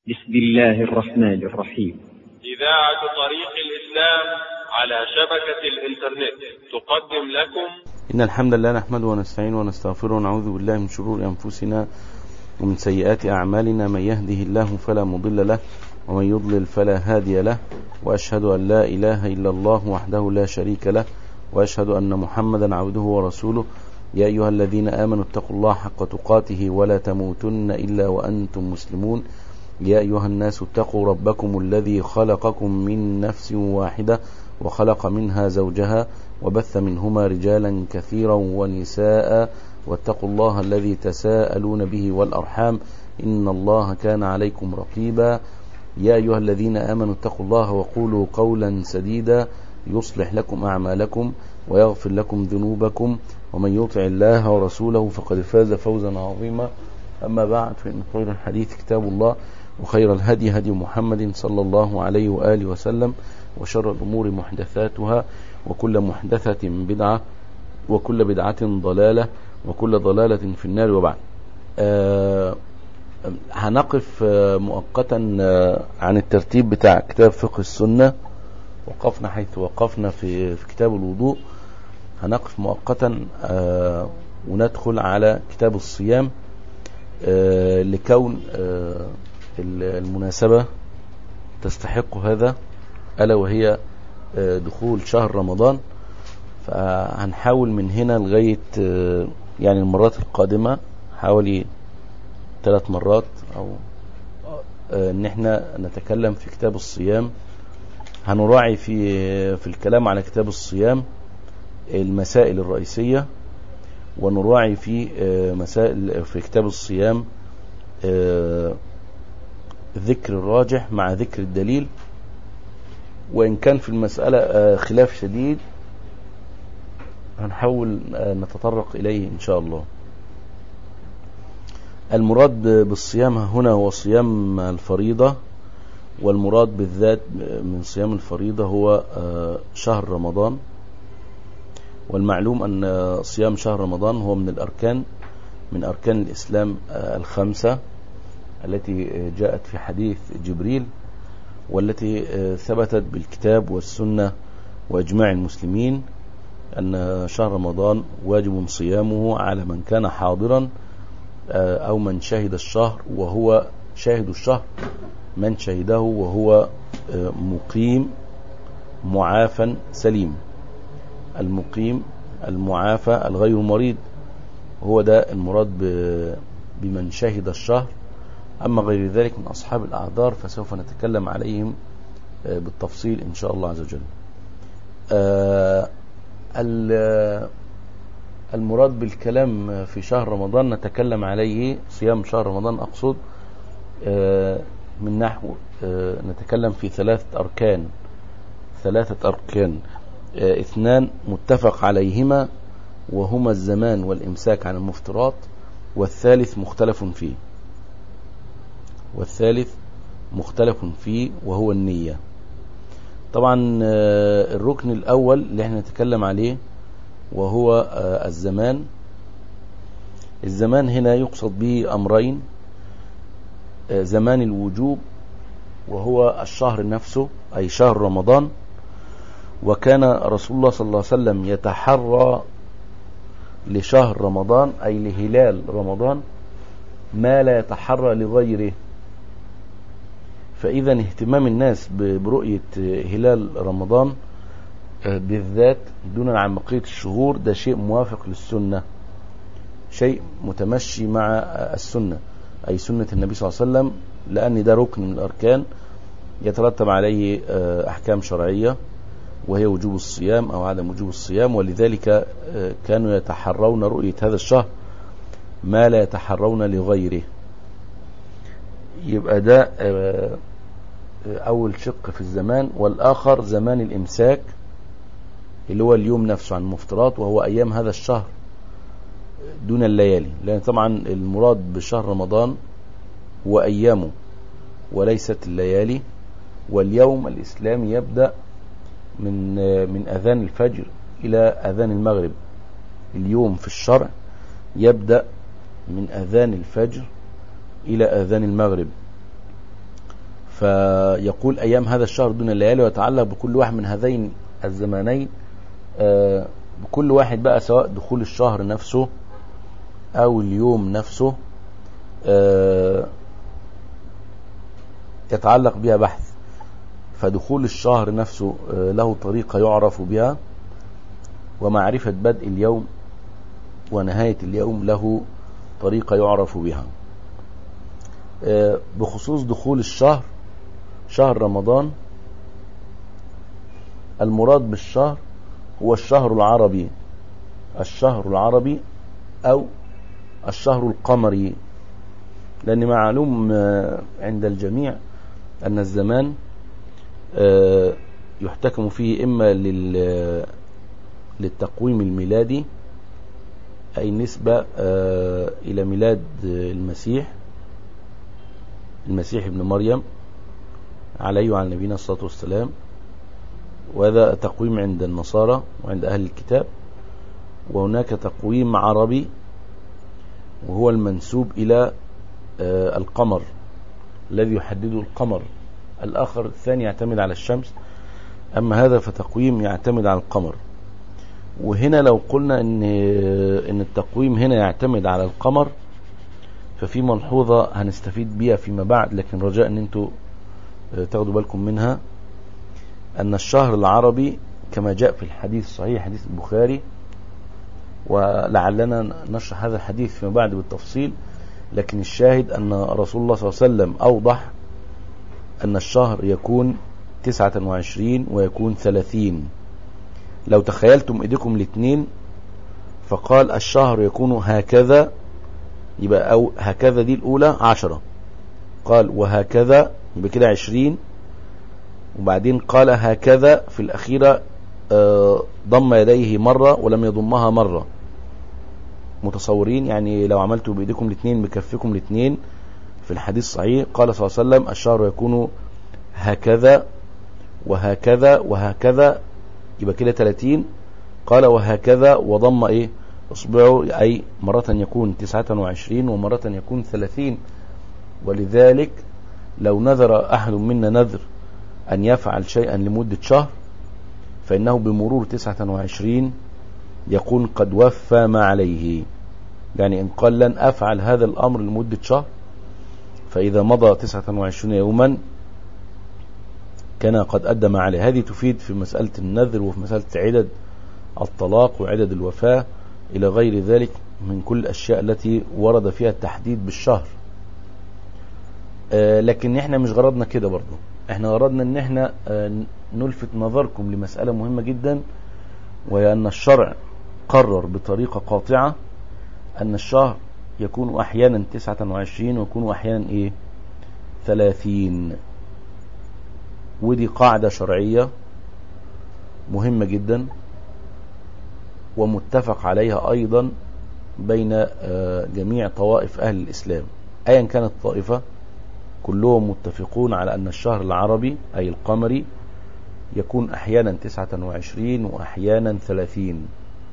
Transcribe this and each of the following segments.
بسم الله الرحمن الرحيم إذاعة طريق الإسلام على شبكة الإنترنت تقدم لكم إن الحمد لله نحمده ونستعينه ونستغفره ونعوذ بالله من شرور أنفسنا ومن سيئات أعمالنا من يهده الله فلا مضل له ومن يضلل فلا هادي له وأشهد أن لا إله إلا الله وحده لا شريك له وأشهد أن محمدا عبده ورسوله يا أيها الذين آمنوا اتقوا الله حق تقاته ولا تموتن إلا وأنتم مسلمون يا أيها الناس اتقوا ربكم الذي خلقكم من نفس واحدة وخلق منها زوجها وبث منهما رجالا كثيرا ونساء واتقوا الله الذي تساءلون به والأرحام إن الله كان عليكم رقيبا يا أيها الذين آمنوا اتقوا الله وقولوا قولا سديدا يصلح لكم أعمالكم ويغفر لكم ذنوبكم ومن يطع الله ورسوله فقد فاز فوزا عظيما أما بعد فإن خير الحديث كتاب الله وخير الهدي هدي محمد صلى الله عليه وآله وسلم وشر الأمور محدثاتها وكل محدثة بدعة وكل بدعة ضلالة وكل ضلالة في النار وبعد آه هنقف آه مؤقتا آه عن الترتيب بتاع كتاب فقه السنة وقفنا حيث وقفنا في, في كتاب الوضوء هنقف مؤقتا آه وندخل على كتاب الصيام آه لكون آه المناسبة تستحق هذا ألا وهي دخول شهر رمضان فهنحاول من هنا لغاية يعني المرات القادمة حوالي ثلاث مرات أو ان احنا نتكلم في كتاب الصيام هنراعي في في الكلام على كتاب الصيام المسائل الرئيسية ونراعي في مسائل في كتاب الصيام ذكر الراجح مع ذكر الدليل وإن كان في المسألة خلاف شديد هنحاول نتطرق إليه إن شاء الله المراد بالصيام هنا هو صيام الفريضة والمراد بالذات من صيام الفريضة هو شهر رمضان والمعلوم أن صيام شهر رمضان هو من الأركان من أركان الإسلام الخمسة التي جاءت في حديث جبريل والتي ثبتت بالكتاب والسنة وإجماع المسلمين أن شهر رمضان واجب صيامه على من كان حاضرا أو من شهد الشهر وهو شاهد الشهر من شهده وهو مقيم معافى سليم المقيم المعافى الغير مريض هو ده المراد بمن شهد الشهر أما غير ذلك من أصحاب الأعذار فسوف نتكلم عليهم بالتفصيل إن شاء الله عز وجل المراد بالكلام في شهر رمضان نتكلم عليه صيام شهر رمضان أقصد من نحو نتكلم في ثلاثة أركان ثلاثة أركان اثنان متفق عليهما وهما الزمان والإمساك عن المفترات والثالث مختلف فيه والثالث مختلف فيه وهو النية طبعا الركن الأول اللي احنا نتكلم عليه وهو الزمان الزمان هنا يقصد به أمرين زمان الوجوب وهو الشهر نفسه أي شهر رمضان وكان رسول الله صلى الله عليه وسلم يتحرى لشهر رمضان أي لهلال رمضان ما لا يتحرى لغيره فإذا اهتمام الناس برؤية هلال رمضان بالذات دون عن بقية الشهور ده شيء موافق للسنة شيء متمشي مع السنة أي سنة النبي صلى الله عليه وسلم لأن ده ركن من الأركان يترتب عليه أحكام شرعية وهي وجوب الصيام أو عدم وجوب الصيام ولذلك كانوا يتحرون رؤية هذا الشهر ما لا يتحرون لغيره يبقى ده أول شق في الزمان والآخر زمان الإمساك اللي هو اليوم نفسه عن المفترات وهو أيام هذا الشهر دون الليالي لأن طبعا المراد بشهر رمضان هو أيامه وليست الليالي واليوم الإسلامي يبدأ من من أذان الفجر إلى أذان المغرب اليوم في الشرع يبدأ من أذان الفجر إلى أذان المغرب فيقول أيام هذا الشهر دون الليالي ويتعلق بكل واحد من هذين الزمانين آه، بكل واحد بقى سواء دخول الشهر نفسه أو اليوم نفسه آه، يتعلق بها بحث فدخول الشهر نفسه آه، له طريقة يعرف بها ومعرفة بدء اليوم ونهاية اليوم له طريقة يعرف بها آه، بخصوص دخول الشهر شهر رمضان المراد بالشهر هو الشهر العربي الشهر العربي أو الشهر القمري لأن معلوم آه، عند الجميع أن الزمان آه، يحتكم فيه إما لل- للتقويم الميلادي أي نسبة آه، إلى ميلاد المسيح المسيح ابن مريم عليه وعلى نبينا الصلاة والسلام وهذا تقويم عند النصارى وعند أهل الكتاب وهناك تقويم عربي وهو المنسوب إلى آه، القمر الذي يحدده القمر الآخر الثاني يعتمد على الشمس أما هذا فتقويم يعتمد على القمر وهنا لو قلنا ان ان التقويم هنا يعتمد على القمر ففي ملحوظة هنستفيد بيها فيما بعد لكن رجاء ان انتوا آه، تاخدوا بالكم منها ان الشهر العربي كما جاء في الحديث الصحيح حديث البخاري ولعلنا نشرح هذا الحديث فيما بعد بالتفصيل لكن الشاهد ان رسول الله صلى الله عليه وسلم اوضح ان الشهر يكون تسعة وعشرين ويكون ثلاثين لو تخيلتم ايديكم الاثنين فقال الشهر يكون هكذا يبقى او هكذا دي الاولى عشرة قال وهكذا يبقى كده عشرين وبعدين قال هكذا في الاخيرة آه، ضم يديه مرة ولم يضمها مرة متصورين يعني لو عملتوا بايديكم الاثنين بكفكم الاثنين في الحديث الصحيح قال صلى الله عليه وسلم الشهر يكون هكذا وهكذا وهكذا يبقى كده 30 قال وهكذا وضم ايه اصبعه اي مرة يكون 29 ومرة يكون 30 ولذلك لو نذر احد منا نذر ان يفعل شيئا لمدة شهر فانه بمرور 29 يكون قد وفى ما عليه يعني ان قال لن افعل هذا الامر لمدة شهر فاذا مضى 29 يوما كان قد أدى ما عليه هذه تفيد في مسألة النذر وفي مسألة عدد الطلاق وعدد الوفاة إلى غير ذلك من كل الأشياء التي ورد فيها التحديد بالشهر آه لكن احنا مش غرضنا كده برضو احنا غرضنا ان احنا آه نلفت نظركم لمسألة مهمة جدا وهي أن الشرع قرر بطريقة قاطعة أن الشهر يكون أحيانا 29 ويكون أحيانا إيه 30 ودي قاعدة شرعية مهمة جدا ومتفق عليها أيضا بين آه، جميع طوائف أهل الإسلام أيا كانت الطائفة كلهم متفقون على أن الشهر العربي أي القمري يكون أحيانا 29 وأحيانا 30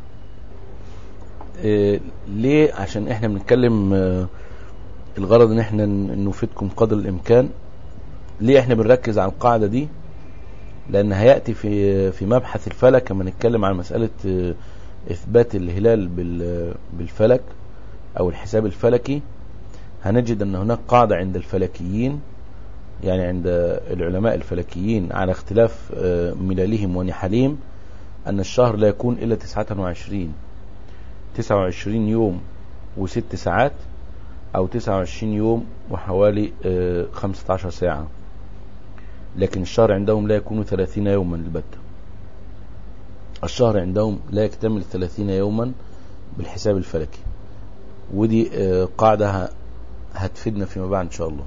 آه، ليه عشان احنا بنتكلم آه، الغرض ان احنا ن- نفيدكم قدر الامكان ليه احنا بنركز على القاعدة دي لان هيأتي في في مبحث الفلك لما نتكلم عن مسألة آه، اثبات الهلال بال- بالفلك او الحساب الفلكي هنجد ان هناك قاعدة عند الفلكيين يعني عند العلماء الفلكيين على اختلاف آه، ملالهم ونحالهم ان الشهر لا يكون الا 29 29 يوم وست ساعات او 29 يوم وحوالي آه، 15 ساعة لكن الشهر عندهم لا يكون 30 يوما البتة الشهر عندهم لا يكتمل 30 يوما بالحساب الفلكي ودي آه، قاعدة ه- هتفيدنا فيما بعد ان شاء الله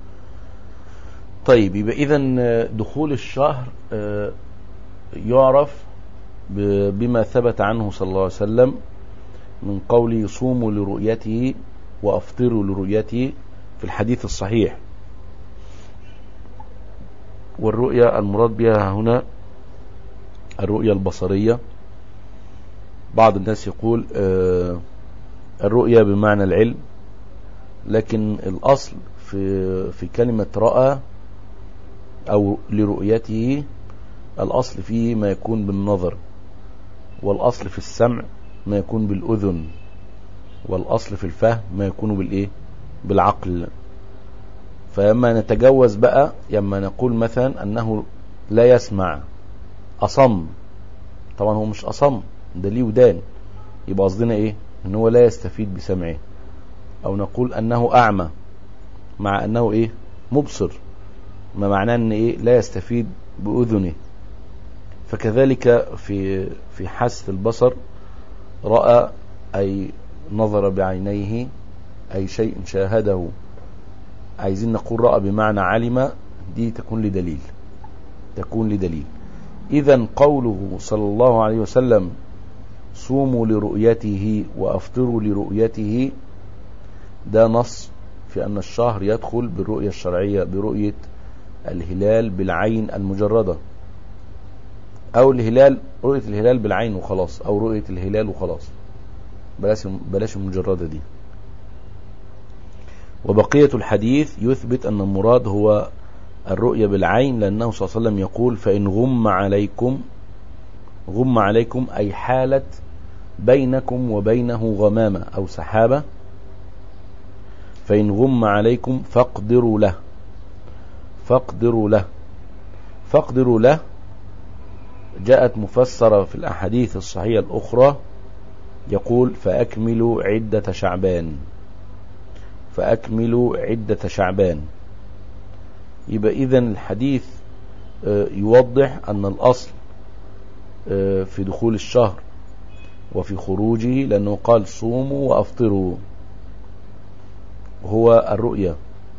طيب يبقى اذا دخول الشهر آه، يعرف ب- بما ثبت عنه صلى الله عليه وسلم من قول صوموا لرؤيته وافطروا لرؤيته في الحديث الصحيح والرؤيا المراد بها هنا الرؤيا البصرية بعض الناس يقول آه، الرؤيا بمعنى العلم لكن الأصل في في كلمة رأى أو لرؤيته الأصل فيه ما يكون بالنظر والأصل في السمع ما يكون بالأذن والأصل في الفهم ما يكون بالإيه بالعقل فلما نتجوز بقى لما نقول مثلا أنه لا يسمع أصم طبعا هو مش أصم ده ليه ودان يبقى قصدنا إيه ان هو لا يستفيد بسمعه او نقول انه اعمى مع انه ايه مبصر ما معناه ان ايه لا يستفيد باذنه فكذلك في في حاسة البصر رأى أي نظر بعينيه أي شيء شاهده عايزين نقول رأى بمعنى علم دي تكون لدليل تكون لدليل إذا قوله صلى الله عليه وسلم صوموا لرؤيته وأفطروا لرؤيته ده نص في أن الشهر يدخل بالرؤية الشرعية برؤية الهلال بالعين المجردة أو الهلال رؤية الهلال بالعين وخلاص أو رؤية الهلال وخلاص بلاش بلاش المجردة دي وبقية الحديث يثبت أن المراد هو الرؤية بالعين لأنه صلى الله عليه وسلم يقول فإن غم عليكم غم عليكم أي حالة بينكم وبينه غمامة أو سحابة فإن غم عليكم فاقدروا له فاقدروا له فاقدروا له جاءت مفسرة في الأحاديث الصحيحة الأخرى يقول فأكملوا عدة شعبان فأكملوا عدة شعبان يبقى إذا الحديث يوضح أن الأصل في دخول الشهر وفي خروجه لأنه قال صوموا وأفطروا هو الرؤية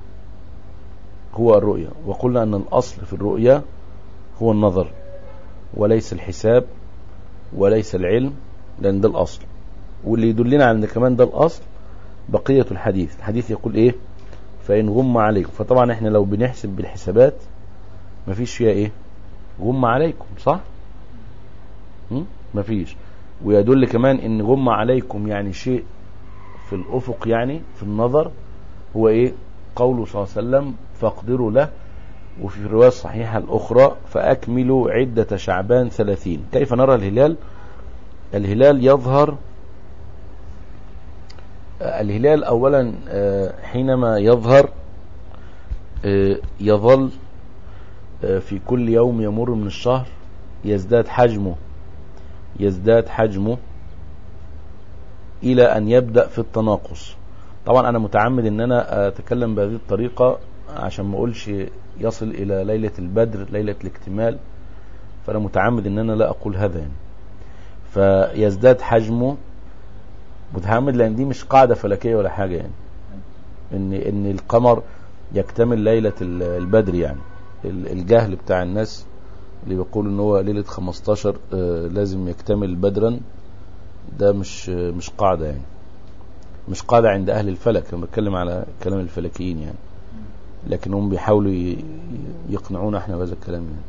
هو الرؤية وقلنا أن الأصل في الرؤية هو النظر وليس الحساب وليس العلم لأن ده الأصل واللي يدلنا على أن كمان ده الأصل بقية الحديث الحديث يقول إيه فإن غم عليكم فطبعا احنا لو بنحسب بالحسابات مفيش فيها إيه غم عليكم صح مفيش ويدل كمان ان غم عليكم يعني شيء في الافق يعني في النظر هو ايه قوله صلى الله عليه وسلم فاقدروا له وفي الرواية الصحيحة الأخرى فأكملوا عدة شعبان ثلاثين كيف نرى الهلال الهلال يظهر الهلال أولا حينما يظهر يظل في كل يوم يمر من الشهر يزداد حجمه يزداد حجمه إلى أن يبدأ في التناقص طبعا أنا متعمد أن أنا أتكلم بهذه الطريقة عشان ما أقولش يصل إلى ليلة البدر ليلة الاكتمال فأنا متعمد أن أنا لا أقول هذا يعني فيزداد حجمه متعمد لأن دي مش قاعدة فلكية ولا حاجة يعني إن إن القمر يكتمل ليلة البدر يعني الجهل بتاع الناس اللي بيقولوا ان هو ليلة 15 آه لازم يكتمل بدرا ده مش آه مش قاعدة يعني مش قاعدة عند اهل الفلك انا بتكلم على كلام الفلكيين يعني لكن هم بيحاولوا يقنعونا احنا بهذا الكلام يعني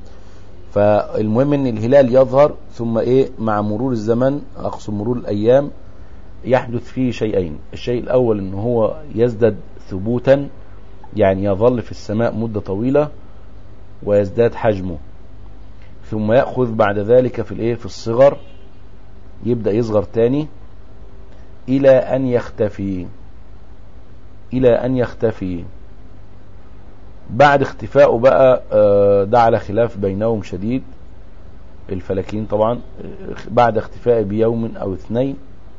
فالمهم ان الهلال يظهر ثم ايه مع مرور الزمن اقصد مرور الايام يحدث فيه شيئين الشيء الاول ان هو يزداد ثبوتا يعني يظل في السماء مدة طويلة ويزداد حجمه ثم يأخذ بعد ذلك في الايه في الصغر يبدأ يصغر تاني إلى أن يختفي إلى أن يختفي بعد اختفائه بقى ده على خلاف بينهم شديد الفلكين طبعا بعد اختفائه بيوم أو اثنين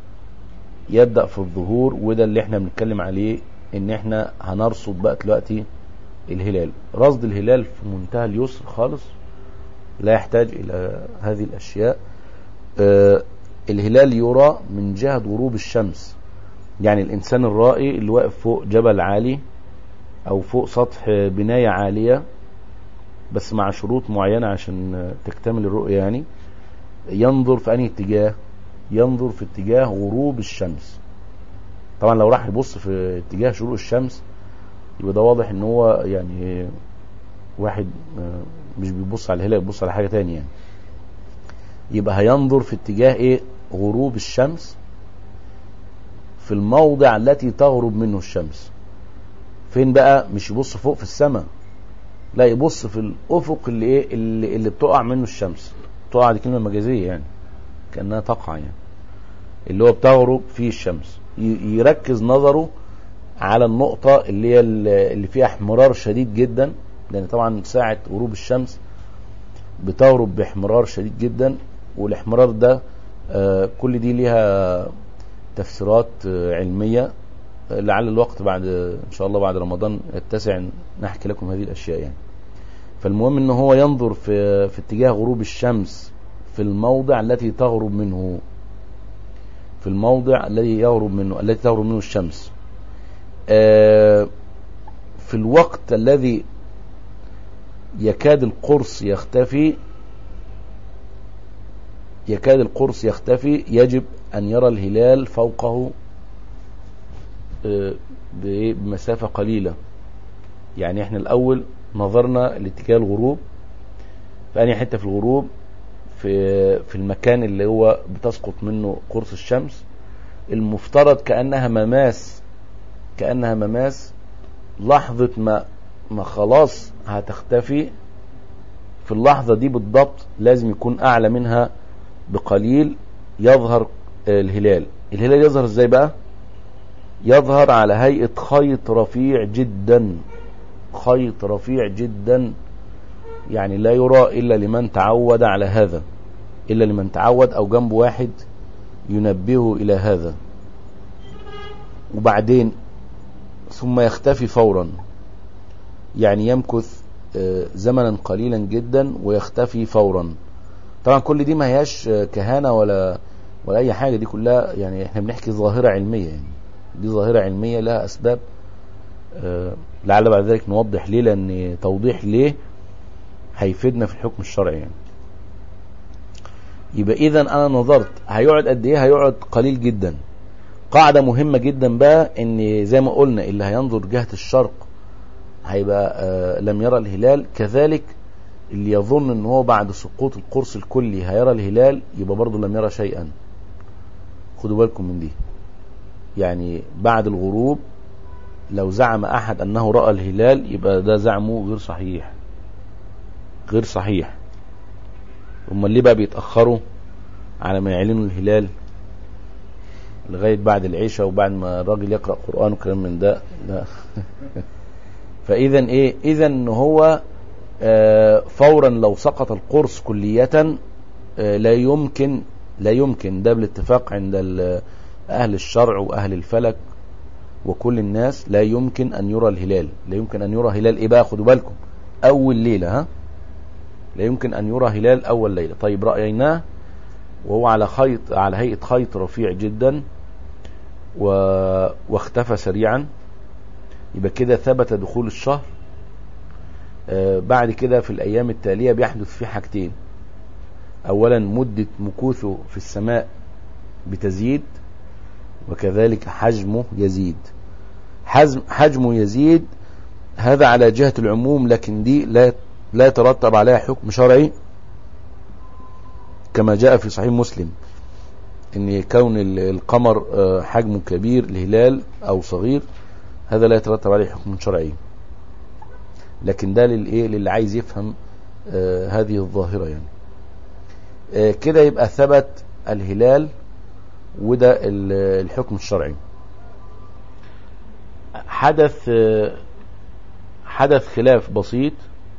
يبدأ في الظهور وده اللي احنا بنتكلم عليه ان احنا هنرصد بقى دلوقتي الهلال رصد الهلال في منتهى اليسر خالص لا يحتاج إلى هذه الأشياء آه الهلال يرى من جهة غروب الشمس يعني الإنسان الرائي اللي واقف فوق جبل عالي أو فوق سطح بناية عالية بس مع شروط معينة عشان تكتمل الرؤية يعني ينظر في أي اتجاه ينظر في اتجاه غروب الشمس طبعا لو راح يبص في اتجاه شروق الشمس يبقى ده واضح ان هو يعني واحد مش بيبص على الهلال بيبص على حاجة تانية يعني يبقى هينظر في اتجاه ايه غروب الشمس في الموضع التي تغرب منه الشمس فين بقى مش يبص فوق في السماء لا يبص في الافق اللي ايه اللي, اللي بتقع منه الشمس تقع دي كلمه مجازيه يعني كانها تقع يعني اللي هو بتغرب فيه الشمس ي- يركز نظره على النقطة اللي هي ال- اللي فيها احمرار شديد جدا لأن طبعا ساعة غروب الشمس بتغرب باحمرار شديد جدا والاحمرار ده آه، كل دي ليها تفسيرات آه، علمية آه، لعل الوقت بعد إن شاء الله بعد رمضان يتسع نحكي لكم هذه الأشياء يعني فالمهم ان هو ينظر في في اتجاه غروب الشمس في الموضع التي تغرب منه في الموضع الذي يغرب منه التي تغرب منه الشمس آه، في الوقت الذي يكاد القرص يختفي يكاد القرص يختفي يجب أن يرى الهلال فوقه آه، بإيه؟ بمسافة قليلة يعني احنا الأول نظرنا لاتجاه الغروب في أي حتة في الغروب في في المكان اللي هو بتسقط منه قرص الشمس المفترض كأنها مماس كأنها مماس لحظة ما ما خلاص هتختفي في اللحظة دي بالضبط لازم يكون أعلى منها بقليل يظهر آه، الهلال الهلال يظهر ازاي بقى يظهر على هيئة خيط رفيع جدا خيط رفيع جدا يعني لا يرى إلا لمن تعود على هذا إلا لمن تعود أو جنب واحد ينبهه إلى هذا وبعدين ثم يختفي فورا يعني يمكث آه، زمنا قليلا جدا ويختفي فورا طبعا كل دي ما هياش آه، كهانة ولا ولا أي حاجة دي كلها يعني احنا بنحكي ظاهرة علمية يعني دي ظاهرة علمية لها أسباب آه، لعل بعد ذلك نوضح ليه لأن توضيح ليه هيفيدنا في الحكم الشرعي يعني يبقى إذا أنا نظرت هيقعد قد إيه هيقعد قليل جدا قاعدة مهمة جدا بقى ان زي ما قلنا اللي هينظر جهة الشرق هيبقى آه لم يرى الهلال كذلك اللي يظن ان هو بعد سقوط القرص الكلي هيرى الهلال يبقى برضه لم يرى شيئا خدوا بالكم من دي يعني بعد الغروب لو زعم احد انه رأى الهلال يبقى ده زعمه غير صحيح غير صحيح امال ليه بقى بيتأخروا على ما يعلنوا الهلال لغاية بعد العشاء وبعد ما الراجل يقرأ قرآن وكلام من ده لا فإذا إيه إذا إن هو آه، فورا لو سقط القرص كلية آه، لا يمكن لا يمكن ده بالاتفاق عند ال- أهل الشرع وأهل الفلك وكل الناس لا يمكن أن يرى الهلال لا يمكن أن يرى هلال إيه بقى خدوا بالكم أول ليلة ها لا يمكن أن يرى هلال أول ليلة طيب رأيناه وهو على خيط على هيئة خيط رفيع جدا و... واختفى سريعا يبقى كده ثبت دخول الشهر آه بعد كده في الأيام التالية بيحدث فيه حاجتين أولا مدة مكوثه في السماء بتزيد وكذلك حجمه يزيد حجم حجمه يزيد هذا على جهة العموم لكن دي لا لا يترتب عليها حكم شرعي كما جاء في صحيح مسلم ان كون ال- القمر آه، حجمه كبير الهلال او صغير هذا لا يترتب عليه حكم شرعي لكن ده للايه للي عايز يفهم آه، هذه الظاهرة يعني آه، كده يبقى ثبت الهلال وده ال- الحكم الشرعي حدث آه، حدث خلاف بسيط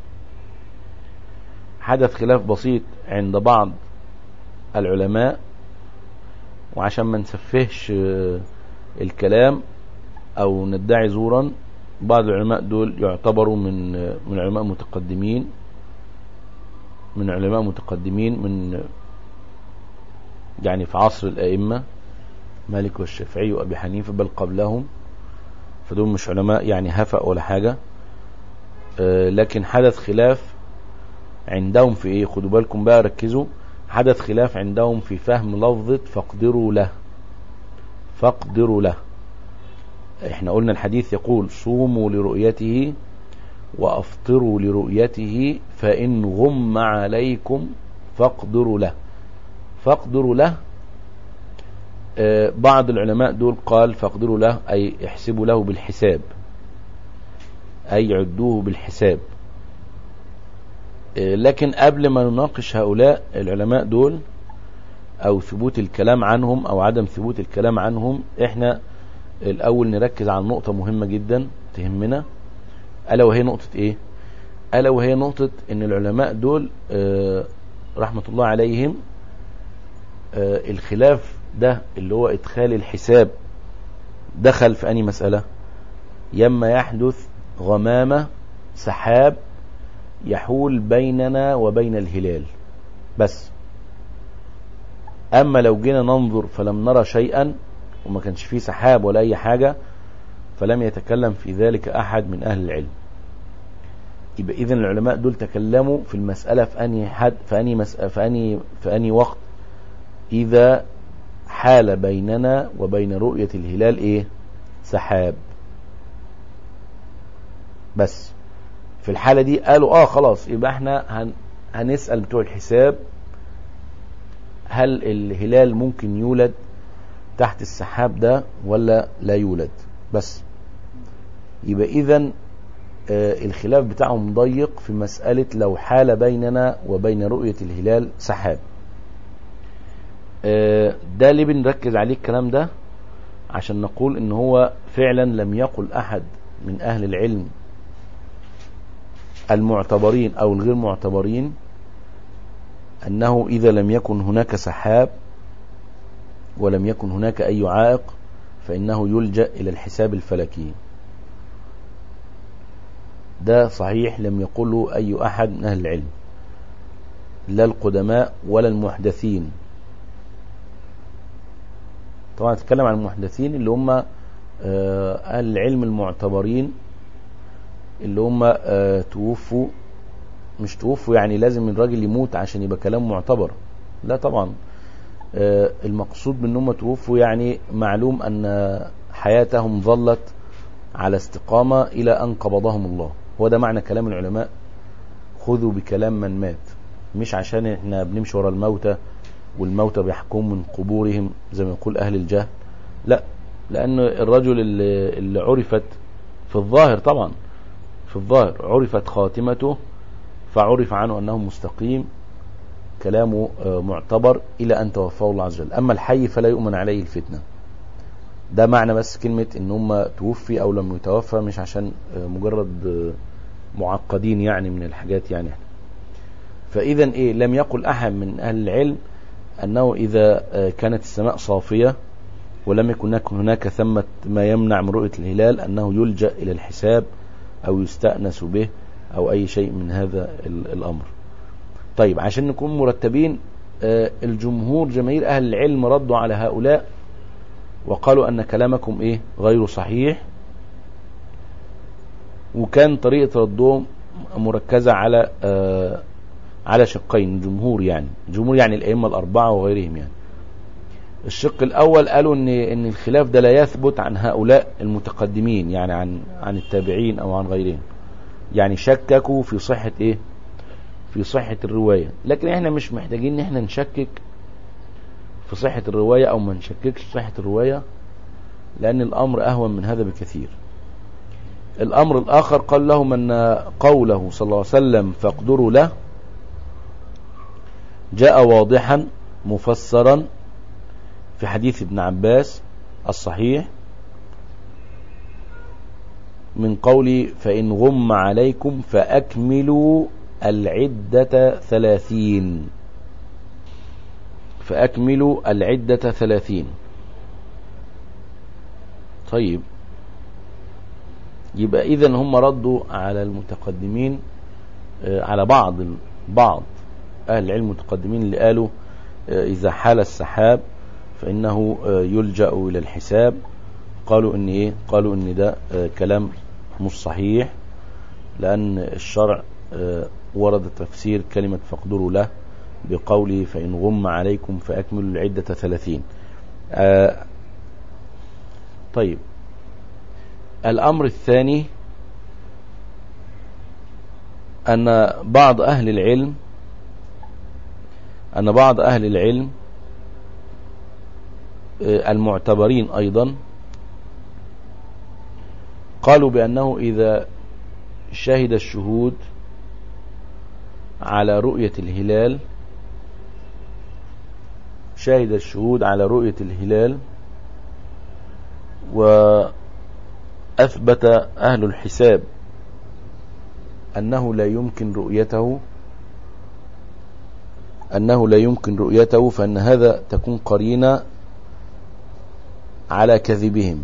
حدث خلاف بسيط عند بعض العلماء وعشان ما نسفهش آه، الكلام او ندعي زورا بعض العلماء دول يعتبروا من آه، من علماء متقدمين من علماء متقدمين من يعني في عصر الأئمة مالك والشافعي وأبي حنيفة بل قبلهم فدول مش علماء يعني هفأ ولا حاجة آه، لكن حدث خلاف عندهم في ايه خدوا بالكم بقى ركزوا حدث خلاف عندهم في فهم لفظة فاقدروا له فاقدروا له احنا قلنا الحديث يقول صوموا لرؤيته وافطروا لرؤيته فان غم عليكم فاقدروا له فاقدروا له آه، بعض العلماء دول قال فاقدروا له اي احسبوا له بالحساب اي عدوه بالحساب آه، لكن قبل ما نناقش هؤلاء العلماء دول او ثبوت الكلام عنهم او عدم ثبوت الكلام عنهم احنا الاول نركز على نقطة مهمة جدا تهمنا الا وهي نقطة ايه الا وهي نقطة ان العلماء دول آه، رحمة الله عليهم آه، الخلاف ده اللي هو ادخال الحساب دخل في اني مسألة يما يحدث غمامة سحاب يحول بيننا وبين الهلال بس اما لو جينا ننظر فلم نرى شيئا وما كانش فيه سحاب ولا اي حاجة فلم يتكلم في ذلك احد من اهل العلم يبقى اذا العلماء دول تكلموا في المسألة في اني حد في اني مسألة في اني في اني وقت اذا حال بيننا وبين رؤية الهلال ايه سحاب بس في الحالة دي قالوا اه خلاص يبقى احنا هن هنسأل بتوع الحساب هل الهلال ممكن يولد تحت السحاب ده ولا لا يولد بس يبقى اذا آه الخلاف بتاعهم ضيق في مسألة لو حال بيننا وبين رؤية الهلال سحاب آه ده اللي بنركز عليه الكلام ده عشان نقول ان هو فعلا لم يقل احد من اهل العلم المعتبرين او الغير معتبرين انه اذا لم يكن هناك سحاب ولم يكن هناك اي عائق فانه يلجأ الى الحساب الفلكي ده صحيح لم يقله اي احد من اهل العلم لا القدماء ولا المحدثين طبعا اتكلم عن المحدثين اللي هم اهل العلم المعتبرين اللي هم آه توفوا مش توفوا يعني لازم الراجل يموت عشان يبقى كلام معتبر لا طبعا آه المقصود من هم توفوا يعني معلوم ان حياتهم ظلت على استقامة الى ان قبضهم الله هو ده معنى كلام العلماء خذوا بكلام من مات مش عشان احنا بنمشي ورا الموتى والموتى بيحكموا من قبورهم زي ما يقول اهل الجهل لا لان الرجل اللي, اللي عرفت في الظاهر طبعا في الظاهر عرفت خاتمته فعرف عنه أنه مستقيم كلامه معتبر إلى أن توفاه الله عز وجل أما الحي فلا يؤمن عليه الفتنة ده معنى بس كلمة ان هم توفي او لم يتوفى مش عشان مجرد معقدين يعني من الحاجات يعني فاذا ايه لم يقل احد من اهل العلم انه اذا كانت السماء صافية ولم يكن هناك ثمة ما يمنع من رؤية الهلال انه يلجأ الى الحساب او يستأنس به او اي شيء من هذا الامر طيب عشان نكون مرتبين الجمهور جماهير اهل العلم ردوا على هؤلاء وقالوا ان كلامكم ايه غير صحيح وكان طريقة ردهم مركزة على آه على شقين جمهور يعني جمهور يعني الائمة الاربعة وغيرهم يعني الشق الاول قالوا ان ان الخلاف ده لا يثبت عن هؤلاء المتقدمين يعني عن عن التابعين او عن غيرهم يعني شككوا في صحة ايه في صحة الرواية لكن احنا مش محتاجين ان احنا نشكك في صحة الرواية او ما نشككش في صحة الرواية لان الامر اهون من هذا بكثير الامر الاخر قال لهم ان قوله صلى الله عليه وسلم فاقدروا له جاء واضحا مفسرا في حديث ابن عباس الصحيح من قولي فإن غم عليكم فأكملوا العدة ثلاثين فأكملوا العدة ثلاثين طيب يبقى إذا هم ردوا على المتقدمين على بعض بعض أهل العلم المتقدمين اللي قالوا إذا حال السحاب فإنه يلجأ إلى الحساب قالوا إن إيه قالوا إن ده كلام مش صحيح لأن الشرع ورد تفسير كلمة فاقدروا له بقوله فإن غم عليكم فأكملوا العدة ثلاثين طيب الأمر الثاني أن بعض أهل العلم أن بعض أهل العلم المعتبرين أيضا قالوا بأنه إذا شهد الشهود على رؤية الهلال شهد الشهود على رؤية الهلال وأثبت أهل الحساب أنه لا يمكن رؤيته أنه لا يمكن رؤيته فأن هذا تكون قرينة على كذبهم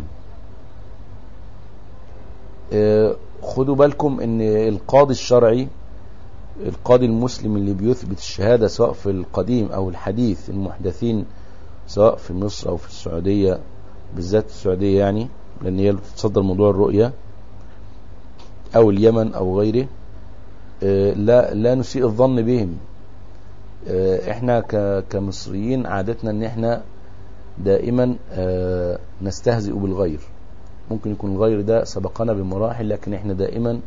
آه، خدوا بالكم ان القاضي الشرعي القاضي المسلم اللي بيثبت الشهادة سواء في القديم او الحديث المحدثين سواء في مصر او في السعودية بالذات السعودية يعني لان هي اللي بتتصدر موضوع الرؤية او اليمن او غيره آه، لا لا نسيء الظن بهم آه، احنا ك- كمصريين عادتنا ان احنا دائما آه، نستهزئ بالغير ممكن يكون الغير ده سبقنا بمراحل لكن احنا دائما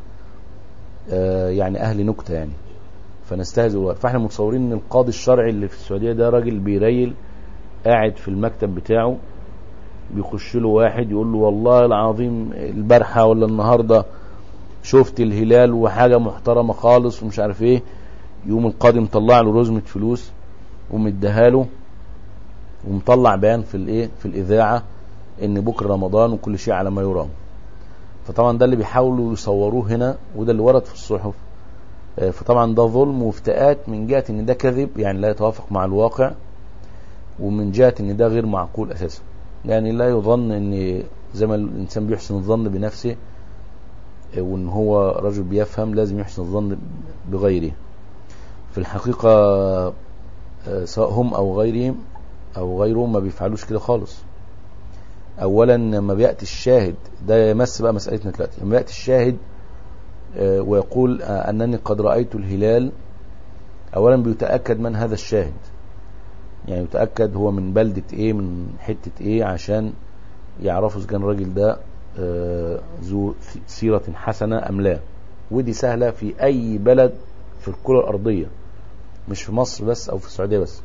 آه، يعني اهل نكته يعني فنستهزئ بالغير فاحنا متصورين ان القاضي الشرعي اللي في السعوديه ده راجل بيريل قاعد في المكتب بتاعه بيخش له واحد يقول له والله العظيم البارحه ولا النهارده شفت الهلال وحاجه محترمه خالص ومش عارف ايه يقوم القاضي مطلع له رزمه فلوس ومديها له ومطلع بيان في الايه في الاذاعه ان بكره رمضان وكل شيء على ما يرام فطبعا ده اللي بيحاولوا يصوروه هنا وده اللي ورد في الصحف آه، فطبعا ده ظلم وافتاءات من جهه ان ده كذب يعني لا يتوافق مع الواقع ومن جهه ان ده غير معقول اساسا يعني لا يظن ان زي ما الانسان بيحسن الظن بنفسه آه، وان هو رجل بيفهم لازم يحسن الظن بغيره في الحقيقه آه، سواء هم او غيرهم او غيرهم ما بيفعلوش كده خالص اولا لما بياتي الشاهد ده يمس بقى مسالتنا دلوقتي لما ياتي الشاهد آه، ويقول آه، انني قد رايت الهلال اولا بيتاكد من هذا الشاهد يعني يتاكد هو من بلده ايه من حته ايه عشان يعرفوا اذا كان الراجل ده آه، ذو سيره حسنه ام لا ودي سهله في اي بلد في الكره الارضيه مش في مصر بس او في السعوديه بس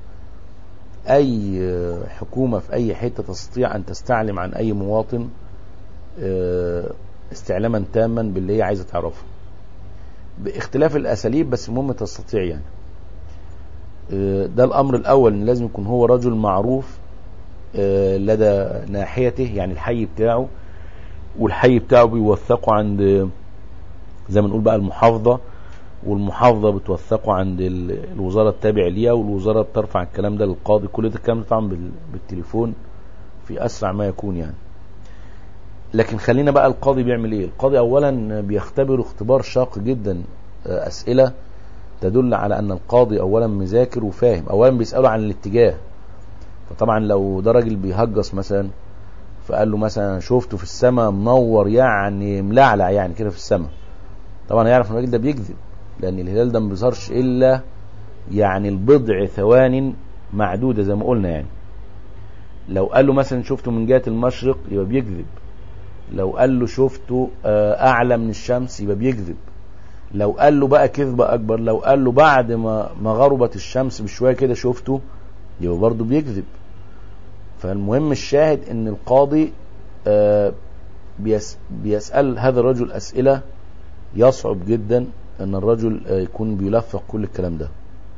اي آه، حكومه في اي حته تستطيع ان تستعلم عن اي مواطن آه، استعلاما تاما باللي هي عايزه تعرفه باختلاف الاساليب بس المهم تستطيع يعني آه، ده الامر الاول ان لازم يكون هو رجل معروف آه، لدى ناحيته يعني الحي بتاعه والحي بتاعه بيوثقه عند زي ما نقول بقى المحافظه والمحافظه بتوثقه عند ال- الوزاره التابعه ليها والوزاره بترفع الكلام ده للقاضي كل ده الكلام ده طبعا بال- بالتليفون في اسرع ما يكون يعني لكن خلينا بقى القاضي بيعمل ايه القاضي اولا بيختبر اختبار شاق جدا آه، اسئله تدل على ان القاضي اولا مذاكر وفاهم اولا بيساله عن الاتجاه فطبعا لو ده راجل بيهجص مثلا فقال له مثلا شفته في السماء منور يعني ملعلع يعني كده في السماء طبعا يعرف ان الراجل ده بيكذب لان الهلال ده ما بيظهرش الا يعني البضع ثوان معدوده زي ما قلنا يعني لو قال له مثلا شفته من جهه المشرق يبقى بيكذب لو قال له شفته آه، اعلى من الشمس يبقى بيكذب لو قال له بقى كذبه اكبر لو قال له بعد ما ما غربت الشمس بشويه كده شفته يبقى برضه بيكذب فالمهم الشاهد ان القاضي آه، بيس بيسال هذا الرجل اسئله يصعب جدا ان الرجل آه، يكون بيلفق كل الكلام ده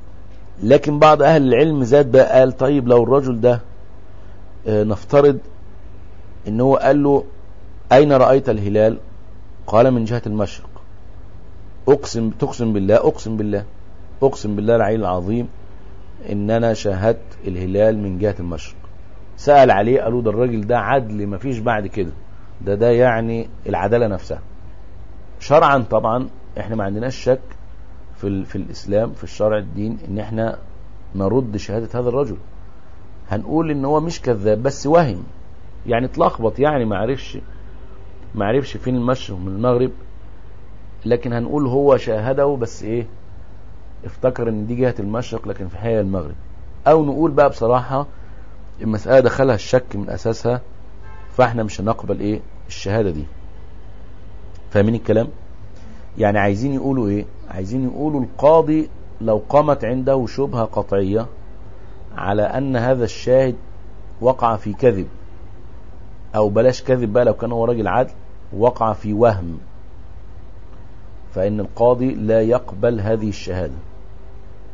لكن بعض اهل العلم زاد بقى قال طيب لو الرجل ده آه، نفترض ان هو قال له اين رايت الهلال قال من جهه المشرق اقسم تقسم بالله اقسم بالله اقسم بالله العلي العظيم ان انا شاهدت الهلال من جهه المشرق سال عليه قالوا ده الراجل ده عدل مفيش بعد كده ده ده يعني العداله نفسها شرعا طبعا احنا ما عندناش شك في ال- في الاسلام في الشرع الدين ان احنا نرد شهاده هذا الرجل هنقول ان هو مش كذاب بس وهم يعني اتلخبط يعني ما عرفش ما عرفش فين المشرق من المغرب لكن هنقول هو شاهده بس ايه افتكر ان دي جهه المشرق لكن في الحقيقه المغرب او نقول بقى بصراحه المساله دخلها الشك من اساسها فاحنا مش هنقبل ايه الشهاده دي فاهمين الكلام يعني عايزين يقولوا ايه عايزين يقولوا القاضي لو قامت عنده شبهه قطعيه على ان هذا الشاهد وقع في كذب او بلاش كذب بقى لو كان هو راجل عدل وقع في وهم فان القاضي لا يقبل هذه الشهاده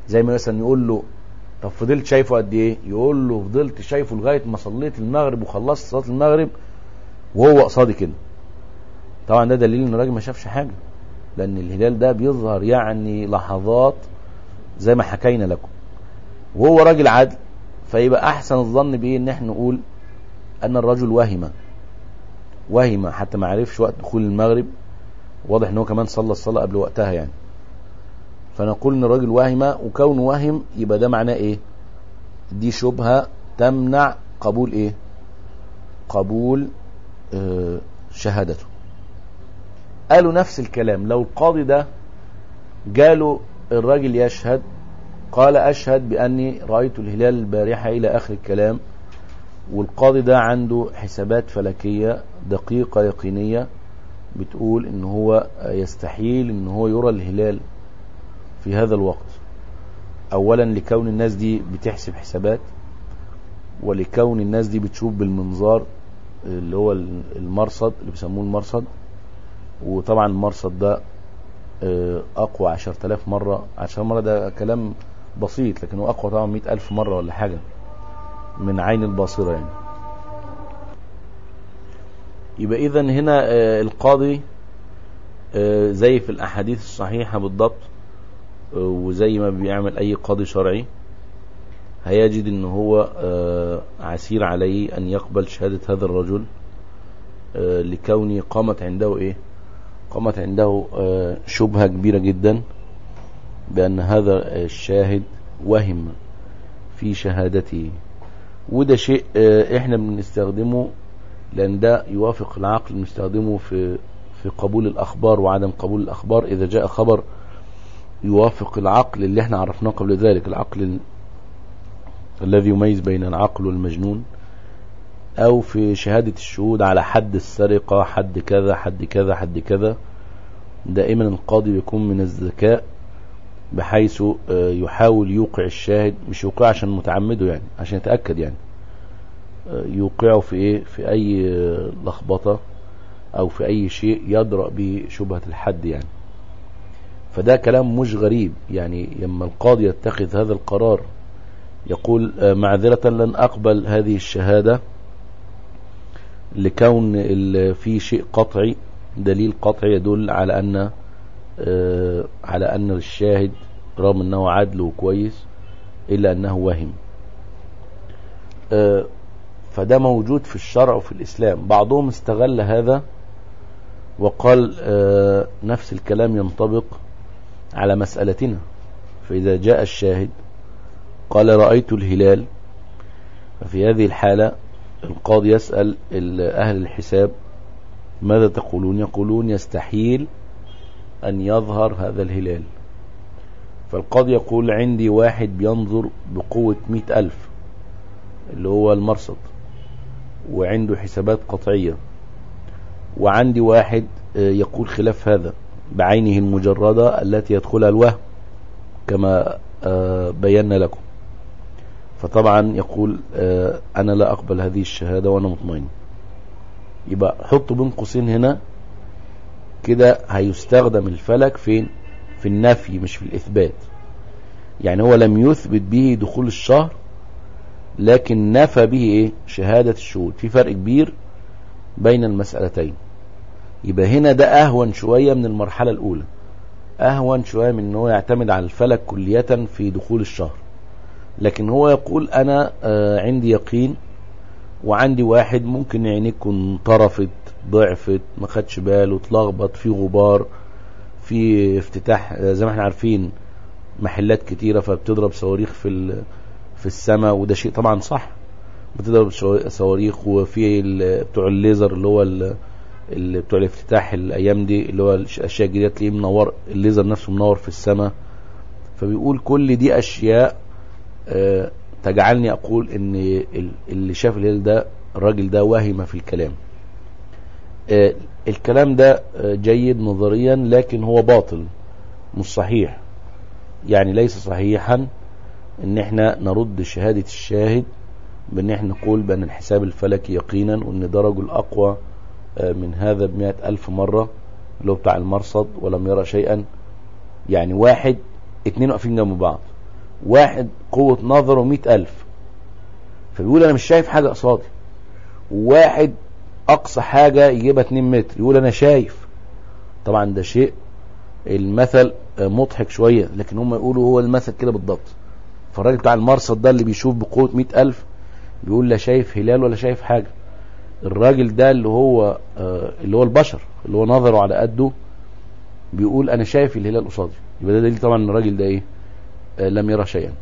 زي ما مثلا يقول له طب فضلت شايفه قد ايه يقول له فضلت شايفه لغايه ما صليت المغرب وخلصت صلاه المغرب وهو قصادي كده طبعا ده دليل ان الراجل ما شافش حاجه لان الهلال ده بيظهر يعني لحظات زي ما حكينا لكم وهو راجل عدل فيبقى احسن الظن بايه ان احنا نقول ان الرجل وهم وهم حتى ما عرفش وقت دخول المغرب واضح ان هو كمان صلى الصلاه قبل وقتها يعني فنقول ان الراجل وهم وكونه وهم يبقى ده معناه ايه دي شبهه تمنع قبول ايه قبول آه شهادته قالوا نفس الكلام لو القاضي ده جاله الراجل يشهد قال أشهد بأني رأيت الهلال البارحة إلى آخر الكلام والقاضي ده عنده حسابات فلكية دقيقة يقينية بتقول ان هو يستحيل ان هو يرى الهلال في هذا الوقت اولا لكون الناس دي بتحسب حسابات ولكون الناس دي بتشوف بالمنظار اللي هو المرصد اللي بيسموه المرصد وطبعا المرصد ده اقوى عشر تلاف مرة عشر مرة ده كلام بسيط لكن هو اقوى طبعا مئة الف مرة ولا حاجة من عين الباصرة يعني يبقى اذا هنا القاضي زي في الاحاديث الصحيحة بالضبط وزي ما بيعمل اي قاضي شرعي هيجد ان هو عسير عليه ان يقبل شهادة هذا الرجل لكونه قامت عنده ايه قامت عنده شبهة كبيرة جدا بأن هذا الشاهد وهم في شهادته وده شيء احنا بنستخدمه لأن ده يوافق العقل بنستخدمه في في قبول الأخبار وعدم قبول الأخبار إذا جاء خبر يوافق العقل اللي احنا عرفناه قبل ذلك العقل الذي يميز بين العقل والمجنون او في شهادة الشهود على حد السرقة حد كذا حد كذا حد كذا دائما القاضي بيكون من الذكاء بحيث يحاول يوقع الشاهد مش يوقع عشان متعمده يعني عشان يتأكد يعني يوقعه في ايه في اي لخبطة او في اي شيء يدرأ به شبهة الحد يعني فده كلام مش غريب يعني لما القاضي يتخذ هذا القرار يقول معذرة لن أقبل هذه الشهادة لكون في شيء قطعي دليل قطعي يدل على أن على أن الشاهد رغم أنه عدل وكويس إلا أنه وهم فده موجود في الشرع وفي الإسلام بعضهم استغل هذا وقال نفس الكلام ينطبق على مسألتنا فإذا جاء الشاهد قال رأيت الهلال ففي هذه الحالة القاضي يسأل أهل الحساب ماذا تقولون يقولون يستحيل أن يظهر هذا الهلال فالقاضي يقول عندي واحد بينظر بقوة مئة ألف اللي هو المرصد وعنده حسابات قطعية وعندي واحد يقول خلاف هذا بعينه المجردة التي يدخلها الوهم كما بينا لكم فطبعا يقول أنا لا أقبل هذه الشهادة وأنا مطمئن يبقى حطوا بين قوسين هنا كده هيستخدم الفلك فين في النفي مش في الإثبات يعني هو لم يثبت به دخول الشهر لكن نفى به ايه شهادة الشهود في فرق كبير بين المسألتين يبقى هنا ده أهون شوية من المرحلة الأولى أهون شوية من أنه يعتمد على الفلك كلية في دخول الشهر لكن هو يقول أنا آه عندي يقين وعندي واحد ممكن عينيك انطرفت ضعفت ما خدش باله اتلخبط في غبار في افتتاح زي ما احنا عارفين محلات كتيرة فبتضرب صواريخ في في السماء وده شيء طبعا صح بتضرب صواريخ وفي بتوع الليزر اللي هو اللي بتوع الافتتاح الايام دي اللي هو الاشياء الجديده تلاقيه منور الليزر نفسه منور في السماء فبيقول كل دي اشياء أه تجعلني اقول ان اللي شاف الهلال ده الراجل ده وهم في الكلام أه الكلام ده جيد نظريا لكن هو باطل مش صحيح يعني ليس صحيحا ان احنا نرد شهادة الشاهد بان احنا نقول بان الحساب الفلكي يقينا وان ده رجل اقوى من هذا بمئة الف مرة اللي هو بتاع المرصد ولم يرى شيئا يعني واحد اتنين واقفين جنب بعض واحد قوة نظره مئة ألف فبيقول أنا مش شايف حاجة قصادي وواحد أقصى حاجة يجيبها 2 متر يقول أنا شايف طبعا ده شيء المثل مضحك شوية لكن هم يقولوا هو المثل كده بالضبط فالراجل بتاع المرصد ده اللي بيشوف بقوة مئة ألف بيقول لا شايف هلال ولا شايف حاجة الراجل ده اللي هو آه اللي هو البشر اللي هو نظره على قده بيقول انا شايف الهلال قصادي يبقى ده دليل طبعا ان الراجل ده ايه آه لم يرى شيئا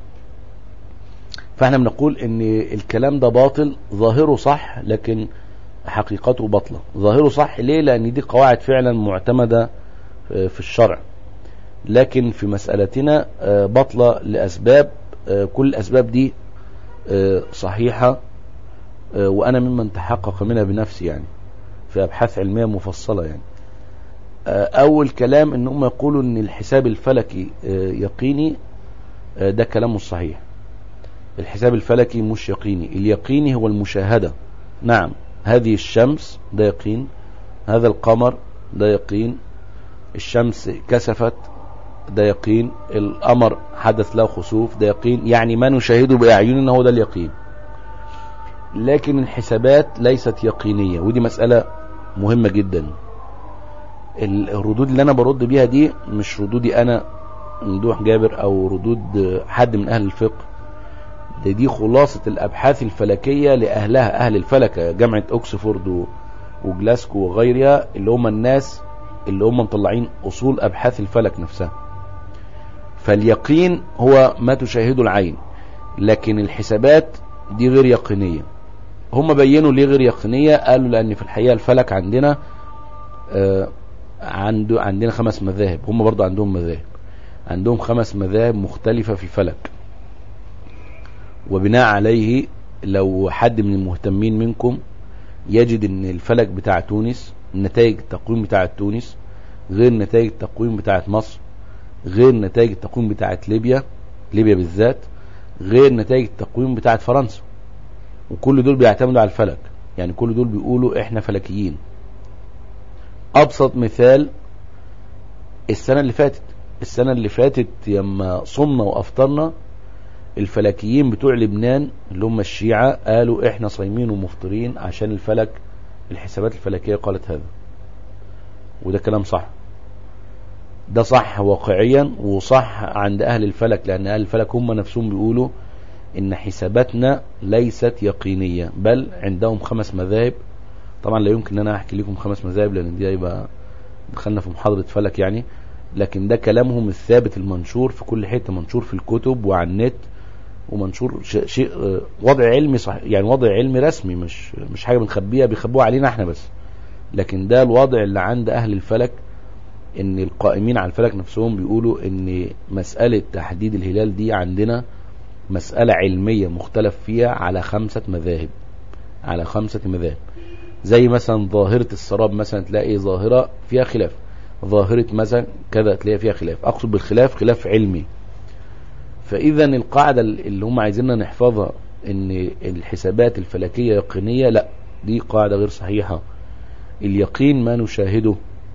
فاحنا بنقول ان الكلام ده باطل ظاهره صح لكن حقيقته باطلة ظاهره صح ليه لان دي قواعد فعلا معتمدة آه في الشرع لكن في مسألتنا باطلة لأسباب كل الأسباب دي صحيحة وأنا ممن تحقق منها بنفسي يعني في أبحاث علمية مفصلة يعني أول كلام إن هم يقولوا إن الحساب الفلكي يقيني ده كلام مش صحيح الحساب الفلكي مش يقيني اليقيني هو المشاهدة نعم هذه الشمس ده يقين هذا القمر ده يقين الشمس كسفت ده يقين القمر حدث له خسوف ده يقين يعني ما نشاهده بأعيننا هو ده اليقين لكن الحسابات ليست يقينية ودي مسألة مهمة جدا الردود اللي انا برد بيها دي مش ردودي انا ممدوح جابر او ردود حد من اهل الفقه ده دي خلاصة الابحاث الفلكية لاهلها اهل الفلك جامعة اوكسفورد وجلاسكو وغيرها اللي هم الناس اللي هم مطلعين اصول ابحاث الفلك نفسها فاليقين هو ما تشاهده العين لكن الحسابات دي غير يقينية هم بينوا ليه غير يقينية قالوا لان في الحقيقة الفلك عندنا آه عنده عندنا خمس مذاهب هم برضو عندهم مذاهب عندهم خمس مذاهب مختلفة في الفلك وبناء عليه لو حد من المهتمين منكم يجد ان الفلك بتاع تونس نتائج التقويم بتاع تونس غير نتائج التقويم بتاعت مصر غير نتائج التقويم بتاعت ليبيا ليبيا بالذات غير نتائج التقويم بتاعت فرنسا وكل دول بيعتمدوا على الفلك يعني كل دول بيقولوا احنا فلكيين ابسط مثال السنة اللي فاتت السنة اللي فاتت يما صمنا وافطرنا الفلكيين بتوع لبنان اللي هم الشيعة قالوا احنا صايمين ومفطرين عشان الفلك الحسابات الفلكية قالت هذا وده كلام صح ده صح واقعيا وصح عند اهل الفلك لان اهل الفلك هم نفسهم بيقولوا ان حساباتنا ليست يقينية بل عندهم خمس مذاهب طبعا لا يمكن ان انا احكي لكم خمس مذاهب لان دي يبقى دخلنا في محاضرة فلك يعني لكن ده كلامهم الثابت المنشور في كل حتة منشور في الكتب وعلى النت ومنشور شيء وضع علمي صح يعني وضع علمي رسمي مش مش حاجة بنخبيها بيخبوها علينا احنا بس لكن ده الوضع اللي عند اهل الفلك ان القائمين على الفلك نفسهم بيقولوا ان مسألة تحديد الهلال دي عندنا مسألة علمية مختلف فيها على خمسة مذاهب على خمسة مذاهب زي مثلا ظاهرة السراب مثلا تلاقي ظاهرة فيها خلاف ظاهرة مثلا كذا تلاقي فيها خلاف اقصد بالخلاف خلاف علمي فاذا القاعدة اللي هم عايزيننا نحفظها ان الحسابات الفلكية يقينية لا دي قاعدة غير صحيحة اليقين ما نشاهده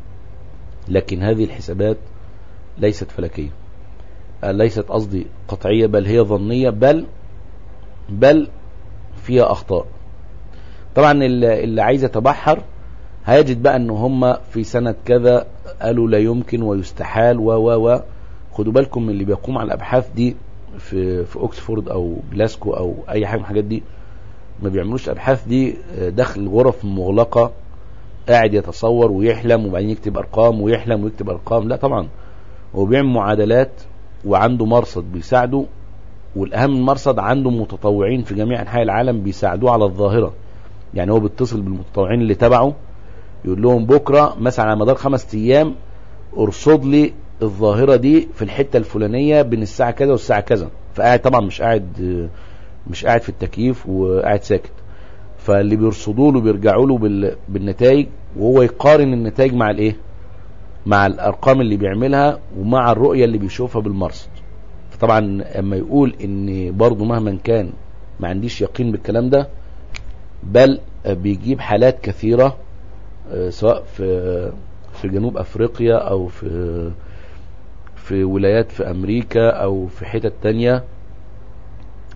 لكن هذه الحسابات ليست فلكية ليست قصدي قطعية بل هي ظنية بل بل فيها اخطاء طبعا اللي عايز يتبحر هيجد بقى ان هم في سنة كذا قالوا لا يمكن ويستحال و و و خدوا بالكم من اللي بيقوم على الابحاث دي في في اوكسفورد او جلاسكو او اي حاجه من الحاجات دي ما بيعملوش الابحاث دي داخل غرف مغلقه قاعد يتصور ويحلم وبعدين يكتب ارقام ويحلم ويكتب ارقام لا طبعا هو بيعمل معادلات وعنده مرصد بيساعده والاهم من المرصد عنده متطوعين في جميع انحاء العالم بيساعدوه على الظاهره يعني هو بيتصل بالمتطوعين اللي تبعه يقول لهم بكره مثلا على مدار خمس ايام ارصد لي الظاهرة دي في الحتة الفلانية بين الساعة كذا والساعة كذا فقاعد طبعا مش قاعد مش قاعد في التكييف وقاعد ساكت فاللي بيرصدوا له بيرجعوا له بالنتائج وهو يقارن النتائج مع الايه مع الارقام اللي بيعملها ومع الرؤية اللي بيشوفها بالمرصد فطبعا اما يقول ان برضه مهما كان ما عنديش يقين بالكلام ده بل بيجيب حالات كثيرة سواء في في جنوب افريقيا او في في ولايات في امريكا او في حتت تانية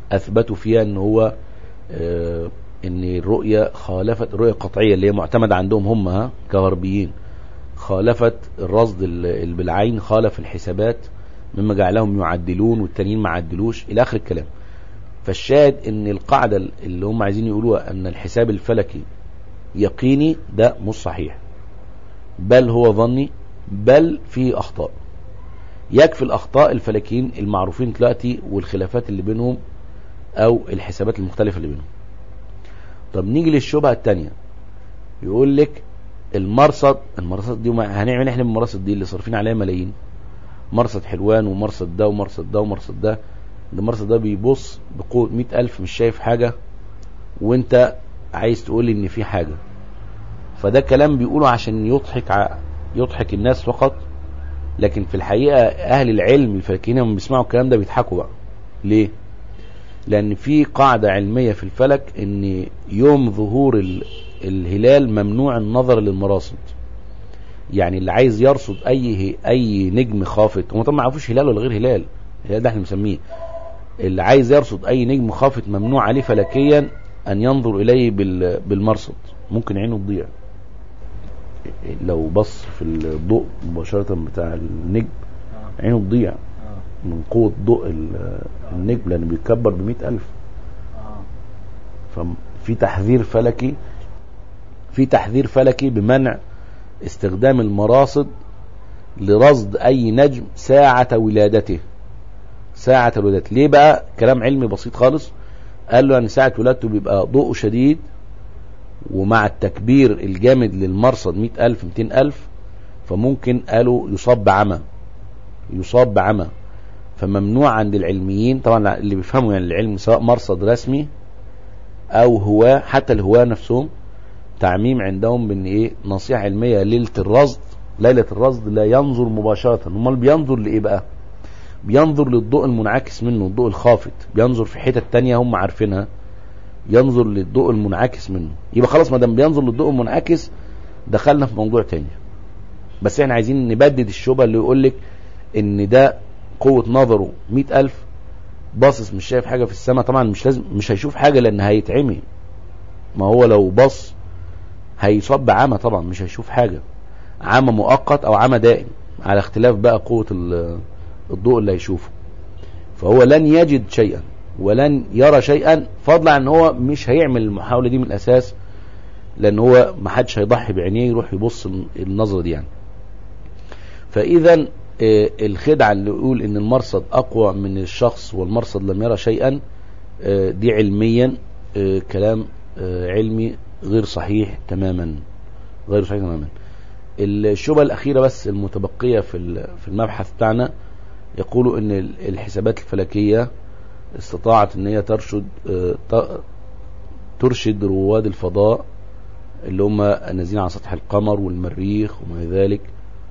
اثبتوا فيها ان هو آه، ان الرؤية خالفت الرؤية القطعية اللي هي معتمدة عندهم هم ها، كغربيين خالفت الرصد ال- ال- بالعين خالف الحسابات مما جعلهم يعدلون والتانيين ما عدلوش الى اخر الكلام فالشاهد ان القاعدة اللي هم عايزين يقولوها ان الحساب الفلكي يقيني ده مش صحيح بل هو ظني بل فيه اخطاء يكفي الاخطاء الفلكيين المعروفين دلوقتي والخلافات اللي بينهم او الحسابات المختلفة اللي بينهم طب نيجي للشبهة التانية يقول لك المرصد المرصد دي وما- هنعمل احنا بالمراصد دي اللي صارفين عليها ملايين مرصد حلوان ومرصد ده ومرصد ده ومرصد ده ده المرصد ده بيبص بقوة مئة ألف مش شايف حاجة وانت عايز تقول ان في حاجة فده كلام بيقوله عشان يضحك ع... يضحك الناس فقط لكن في الحقيقة اهل العلم الفلكيين لما بيسمعوا الكلام ده بيضحكوا بقى ليه لان في قاعدة علمية في الفلك ان يوم ظهور ال... الهلال ممنوع النظر للمراصد يعني اللي عايز يرصد اي اي نجم خافت هم طبعا ما يعرفوش هلال ولا غير هلال الهلال ده احنا بنسميه اللي عايز يرصد اي نجم خافت ممنوع عليه فلكيا ان ينظر اليه بال... بالمرصد ممكن عينه تضيع لو بص في الضوء مباشرة بتاع النجم عينه تضيع من قوة ضوء ال- النجم لأنه بيتكبر بمئة ألف ففي تحذير فلكي في تحذير فلكي بمنع استخدام المراصد لرصد أي نجم ساعة ولادته ساعة ولادته ليه بقى كلام علمي بسيط خالص قال له أن ساعة ولادته بيبقى ضوءه شديد ومع التكبير الجامد للمرصد مئة ألف مئتين ألف فممكن قالوا يصاب بعمى يصاب بعمى فممنوع عند العلميين طبعا اللي بيفهموا يعني العلم سواء مرصد رسمي او هواه حتى الهواه نفسهم تعميم عندهم بان ايه نصيحة علمية ليلة الرصد ليلة الرصد لا ينظر مباشرة امال بينظر لايه بقى بينظر للضوء المنعكس منه الضوء الخافت بينظر في حتة تانية هم عارفينها ينظر للضوء المنعكس منه يبقى خلاص ما دام بينظر للضوء المنعكس دخلنا في موضوع تاني بس احنا عايزين نبدد الشبهة اللي يقول لك ان ده قوة نظره مئة ألف باصص مش شايف حاجة في السماء طبعا مش لازم مش هيشوف حاجة لأن هيتعمي ما هو لو بص هيصاب بعمى طبعا مش هيشوف حاجة عمى مؤقت أو عمى دائم على اختلاف بقى قوة ال- الضوء اللي هيشوفه فهو لن يجد شيئا ولن يرى شيئا فضلا عن هو مش هيعمل المحاولة دي من الأساس لأن هو ما حدش هيضحي بعينيه يروح يبص النظرة دي يعني فإذا آه، الخدعة اللي يقول ان المرصد اقوى من الشخص والمرصد لم يرى شيئا آه، دي علميا آه، كلام آه، علمي غير صحيح تماما غير صحيح تماما الشبهة الأخيرة بس المتبقية في ال- في المبحث بتاعنا يقولوا ان ال- الحسابات الفلكية استطاعت ان هي ترشد آه، ت- ترشد رواد الفضاء اللي هم نازلين على سطح القمر والمريخ وما إلى ذلك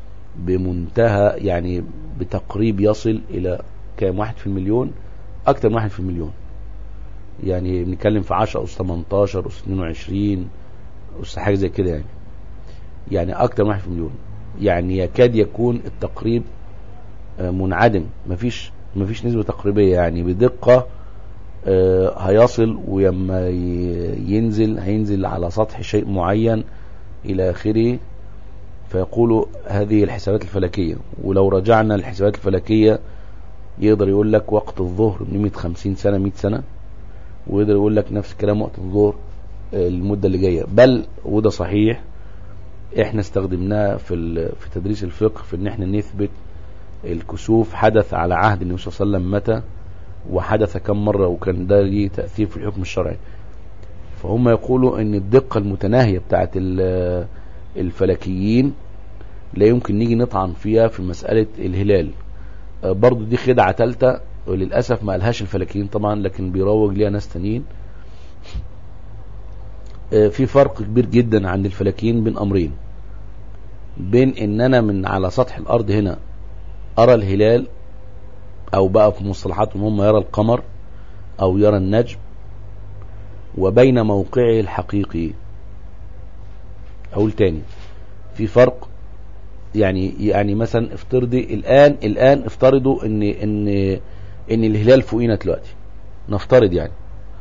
بمنتهى يعني بتقريب يصل الى كام واحد في المليون اكتر من واحد في المليون يعني بنتكلم في 10 اس 18 اس 22 اس حاجه زي كده يعني يعني اكتر من واحد في المليون يعني يكاد يكون التقريب آه، منعدم مفيش مفيش نسبه تقريبيه يعني بدقه آه، هيصل ولما ي- ينزل هينزل على سطح شيء معين الى اخره فيقولوا هذه الحسابات الفلكية ولو رجعنا الحسابات الفلكية يقدر يقول لك وقت الظهر بنمة خمسين سنة مئة سنة ويقدر يقول لك نفس الكلام وقت الظهر آه، المدة اللي جاية بل وده صحيح احنا استخدمناه في ال- في تدريس الفقه في ان احنا نثبت الكسوف حدث على عهد النبي صلى الله عليه وسلم متى وحدث كم مرة وكان ده ليه تأثير في الحكم الشرعي فهم يقولوا ان الدقة المتناهية بتاعت ال- الفلكيين لا يمكن نيجي نطعن فيها في مسألة الهلال آه، برضو دي خدعة تالتة وللأسف ما قالهاش الفلكيين طبعا لكن بيروج ليها ناس تانيين آه، في فرق كبير جدا عند الفلكيين بين أمرين بين ان انا من على سطح الارض هنا ارى الهلال او بقى في مصطلحاتهم هم يرى القمر او يرى النجم وبين موقعه الحقيقي اقول تاني في فرق يعني يعني مثلا افترضي الان الان افترضوا ان ان ان الهلال فوقينا دلوقتي نفترض يعني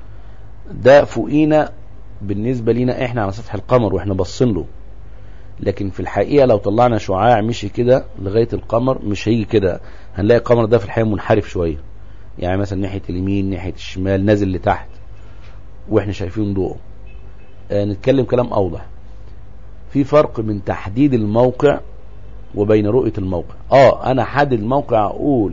ده فوقينا بالنسبة لينا احنا على سطح القمر واحنا باصين له لكن في الحقيقة لو طلعنا شعاع مشي كده لغاية القمر مش هيجي كده هنلاقي القمر ده في الحقيقة منحرف شوية يعني مثلا ناحية اليمين ناحية الشمال نازل لتحت واحنا شايفين ضوءه آه نتكلم كلام اوضح في فرق من تحديد الموقع وبين رؤية الموقع اه انا حدد الموقع اقول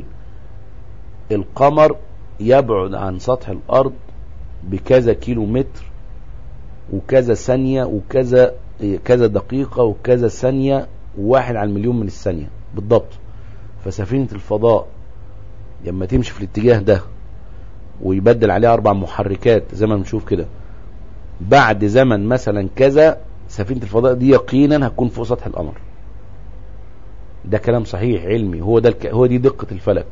القمر يبعد عن سطح الارض بكذا كيلو متر وكذا ثانية وكذا كذا دقيقة وكذا ثانية واحد على المليون من الثانية بالضبط فسفينة الفضاء لما تمشي في الاتجاه ده ويبدل عليها اربع محركات زي ما بنشوف كده بعد زمن مثلا كذا سفينة الفضاء دي يقينا هتكون فوق سطح القمر ده كلام صحيح علمي هو ده الك... هو دي دقة الفلك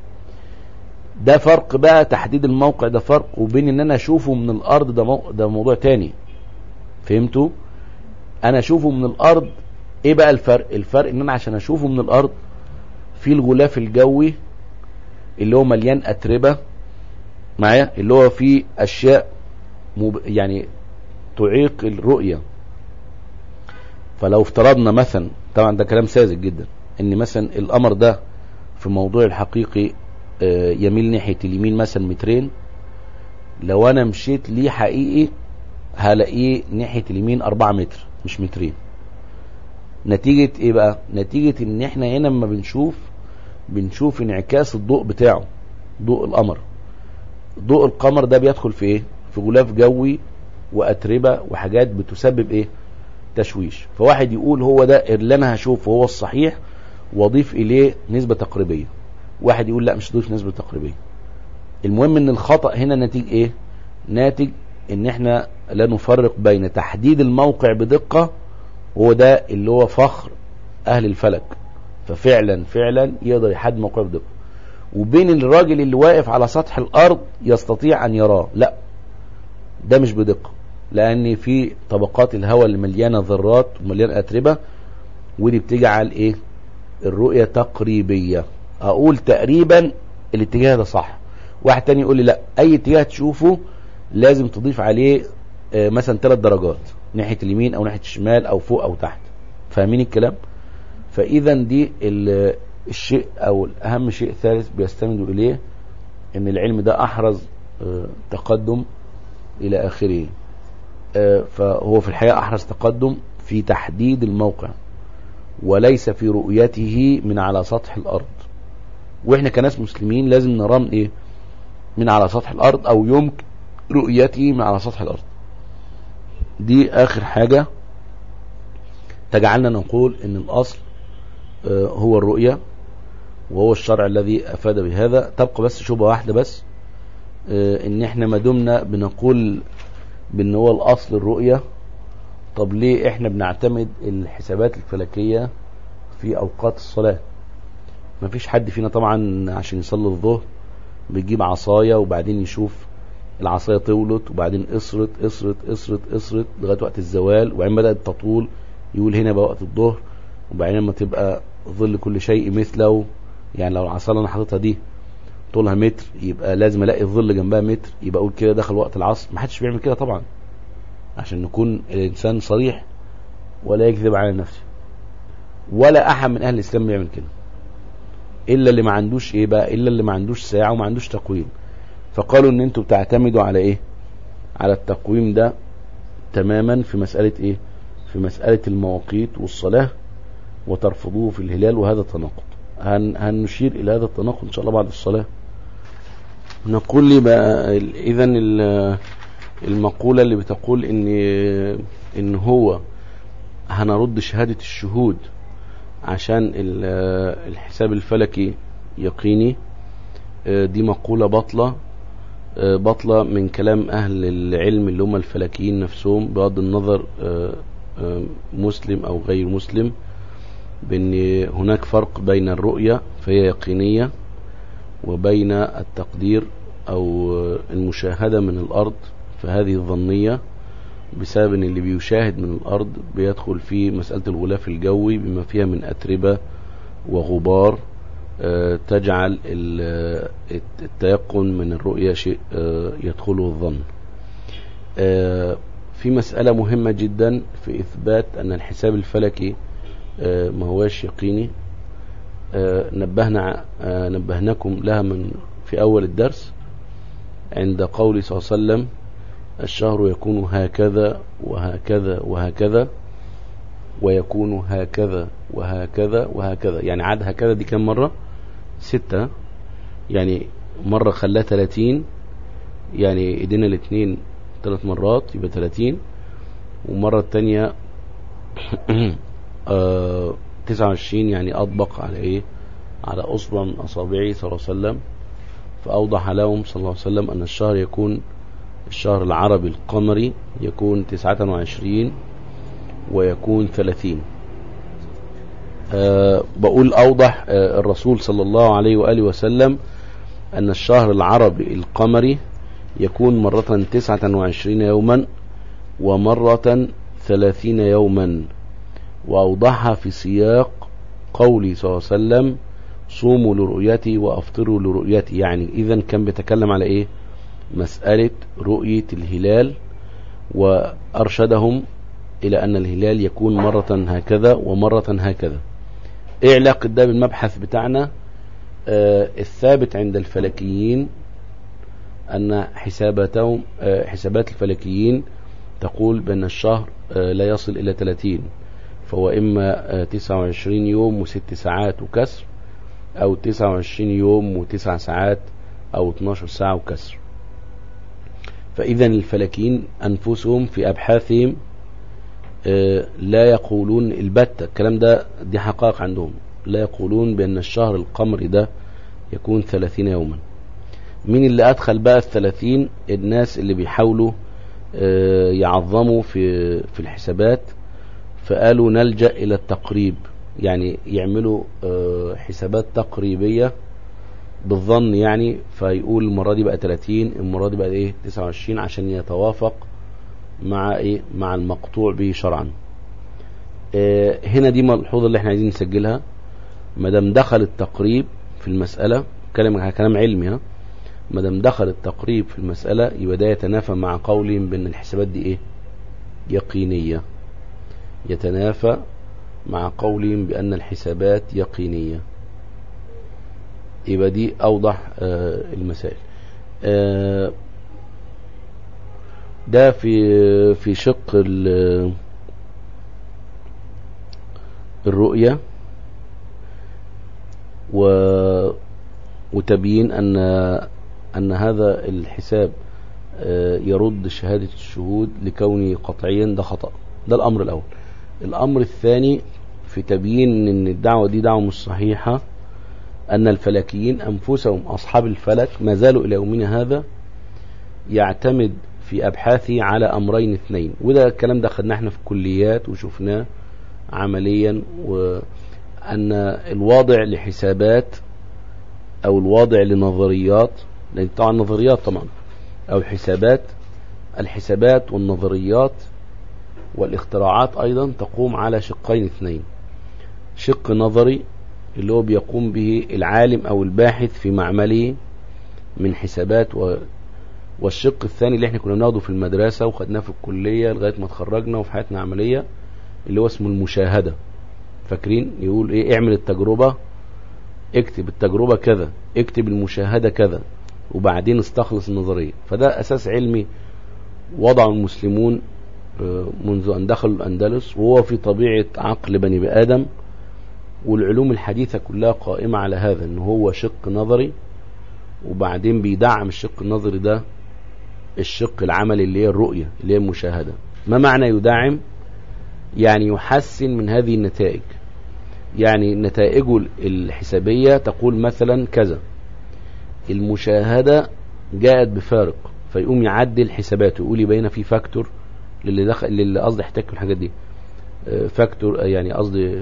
ده فرق بقى تحديد الموقع ده فرق وبين ان انا اشوفه من الارض ده, مو... ده موضوع تاني فهمتوا انا اشوفه من الارض ايه بقى الفرق الفرق ان انا عشان اشوفه من الارض في الغلاف الجوي اللي هو مليان اتربة معايا اللي هو فيه اشياء مب... يعني تعيق الرؤية فلو افترضنا مثلا طبعا ده كلام ساذج جدا ان مثلا القمر ده في موضوع الحقيقي يميل ناحية اليمين مثلا مترين لو انا مشيت ليه حقيقي هلاقيه ناحية اليمين اربعة متر مش مترين نتيجة ايه بقى نتيجة ان احنا هنا لما بنشوف بنشوف انعكاس الضوء بتاعه ضوء القمر ضوء القمر ده بيدخل في ايه في غلاف جوي واتربة وحاجات بتسبب ايه تشويش فواحد يقول هو ده اللي انا هشوفه هو الصحيح واضيف اليه نسبة تقريبية واحد يقول لا مش ضيف نسبة تقريبية المهم ان الخطأ هنا ناتج ايه ناتج ان احنا لا نفرق بين تحديد الموقع بدقة وهو ده اللي هو فخر اهل الفلك ففعلا فعلا يقدر يحدد موقعه بدقة وبين الراجل اللي واقف على سطح الارض يستطيع ان يراه لا ده مش بدقة لان في طبقات الهواء اللي مليانة ذرات ومليانة اتربة ودي بتجعل ايه الرؤية تقريبية اقول تقريبا الاتجاه ده صح واحد تاني يقول لي لا اي اتجاه تشوفه لازم تضيف عليه آه مثلا ثلاث درجات ناحية اليمين او ناحية الشمال او فوق او تحت فاهمين الكلام فاذا دي الشيء او اهم شيء ثالث بيستندوا اليه ان العلم ده احرز آه تقدم الى اخره آه فهو في الحقيقة احرز تقدم في تحديد الموقع وليس في رؤيته من على سطح الارض واحنا كناس مسلمين لازم نراه من ايه من على سطح الارض او يمكن رؤيته من على سطح الارض دي اخر حاجة تجعلنا نقول ان الاصل آه هو الرؤية وهو الشرع الذي افاد بهذا تبقى بس شبهة واحدة بس آه ان احنا ما دمنا بنقول بان هو الاصل الرؤية طب ليه احنا بنعتمد الحسابات الفلكية في اوقات الصلاة ما فيش حد فينا طبعا عشان يصلي الظهر بيجيب عصاية وبعدين يشوف العصاية طولت وبعدين قصرت قصرت قصرت قصرت لغاية وقت الزوال وبعدين بدأت تطول يقول هنا بقى وقت الظهر وبعدين لما تبقى ظل كل شيء مثله يعني لو العصاية اللي انا حاططها دي طولها متر يبقى لازم الاقي الظل جنبها متر يبقى اقول كده دخل وقت العصر ما حدش بيعمل كده طبعا عشان نكون الانسان صريح ولا يكذب على نفسه ولا احد من اهل الاسلام بيعمل كده الا اللي ما عندوش ايه بقى الا اللي ما عندوش ساعة وما عندوش تقويم فقالوا ان انتوا بتعتمدوا على ايه على التقويم ده تماما في مسألة ايه في مسألة المواقيت والصلاة وترفضوه في الهلال وهذا تناقض هن هنشير الى هذا التناقض ان شاء الله بعد الصلاة نقول لي بقى اذا المقولة اللي بتقول ان ان هو هنرد شهادة الشهود عشان الحساب الفلكي يقيني دي مقولة بطلة بطلة من كلام أهل العلم اللي هم الفلكيين نفسهم بغض النظر مسلم أو غير مسلم بأن هناك فرق بين الرؤية فهي يقينية وبين التقدير أو المشاهدة من الأرض فهذه الظنية بسبب ان اللي بيشاهد من الارض بيدخل في مسألة الغلاف الجوي بما فيها من اتربة وغبار آه، تجعل ال- التيقن من الرؤية شيء آه، يدخله الظن آه، في مسألة مهمة جدا في إثبات أن الحساب الفلكي آه، ما هواش يقيني آه، نبهنا آه، نبهناكم لها من في أول الدرس عند قول صلى الله عليه وسلم الشهر يكون هكذا وهكذا وهكذا ويكون هكذا وهكذا وهكذا يعني عاد هكذا دي كم مرة ستة يعني مرة خلاها 30 يعني ايدينا الاثنين ثلاث مرات يبقى 30 ومرة التانية آه 29 يعني أطبق على إيه على أصبع من أصابعه صلى الله عليه وسلم فأوضح لهم صلى الله عليه وسلم أن الشهر يكون الشهر العربي القمري يكون 29 ويكون 30 أه بقول أوضح أه الرسول صلى الله عليه وآله وسلم أن الشهر العربي القمري يكون مرة 29 يوما ومرة 30 يوما وأوضحها في سياق قولي صلى الله عليه وسلم صوموا لرؤيتي وأفطروا لرؤيتي يعني إذا كان بيتكلم على إيه مسألة رؤية الهلال وأرشدهم إلى أن الهلال يكون مرة هكذا ومرة هكذا إيه علاقة ده بالمبحث بتاعنا آه الثابت عند الفلكيين أن حساباتهم آه حسابات الفلكيين تقول بأن الشهر آه لا يصل إلى 30 فهو إما آه 29 يوم وست ساعات وكسر أو 29 يوم وتسع ساعات أو 12 ساعة وكسر فإذا الفلكيين أنفسهم في أبحاثهم آه لا يقولون البتة الكلام ده دي حقائق عندهم لا يقولون بأن الشهر القمري ده يكون 30 يوما مين اللي أدخل بقى الثلاثين الناس اللي بيحاولوا آه يعظموا في في الحسابات فقالوا نلجأ إلى التقريب يعني يعملوا آه حسابات تقريبية بالظن يعني فيقول المرة دي بقى 30 المرة دي بقى ايه 29 عشان يتوافق مع ايه مع المقطوع به شرعا آه هنا دي ملحوظة اللي احنا عايزين نسجلها ما دام دخل التقريب في المسألة كلام كلام علمي ها ما دام دخل التقريب في المسألة يبقى ده يتنافى مع قولهم بأن الحسابات دي ايه يقينية يتنافى مع قولهم بأن الحسابات يقينية يبقى دي أوضح آه المسائل آه ده في في شق الرؤية و وتبيين أن أن هذا الحساب آه يرد شهادة الشهود لكونه قطعيا ده خطأ ده الأمر الأول الأمر الثاني في تبيين أن الدعوة دي دعوة مش صحيحة أن الفلكيين أنفسهم أصحاب الفلك ما زالوا إلى يومنا هذا يعتمد في أبحاثه على أمرين اثنين وده الكلام ده خدناه احنا في الكليات وشفناه عمليا وأن الواضع لحسابات أو الواضع لنظريات لأن طبعا نظريات طبعا أو حسابات الحسابات والنظريات والاختراعات أيضا تقوم على شقين اثنين شق نظري اللي هو بيقوم به العالم أو الباحث في معمله من حسابات و والشق الثاني اللي احنا كنا بناخده في المدرسة وخدناه في الكلية لغاية ما اتخرجنا وفي حياتنا عملية اللي هو اسمه المشاهدة فاكرين يقول ايه اعمل التجربة اكتب التجربة كذا اكتب المشاهدة كذا وبعدين استخلص النظرية فده أساس علمي وضعه المسلمون منذ أن دخلوا الأندلس وهو في طبيعة عقل بني آدم والعلوم الحديثة كلها قائمة على هذا ان هو شق نظري وبعدين بيدعم الشق النظري ده الشق العملي اللي هي الرؤية اللي هي المشاهدة ما معنى يدعم يعني يحسن من هذه النتائج يعني نتائجه الحسابية تقول مثلا كذا المشاهدة جاءت بفارق فيقوم يعدل حساباته يقول يبين في فاكتور للي دخل للي قصدي احتاج الحاجات دي فاكتور يعني قصدي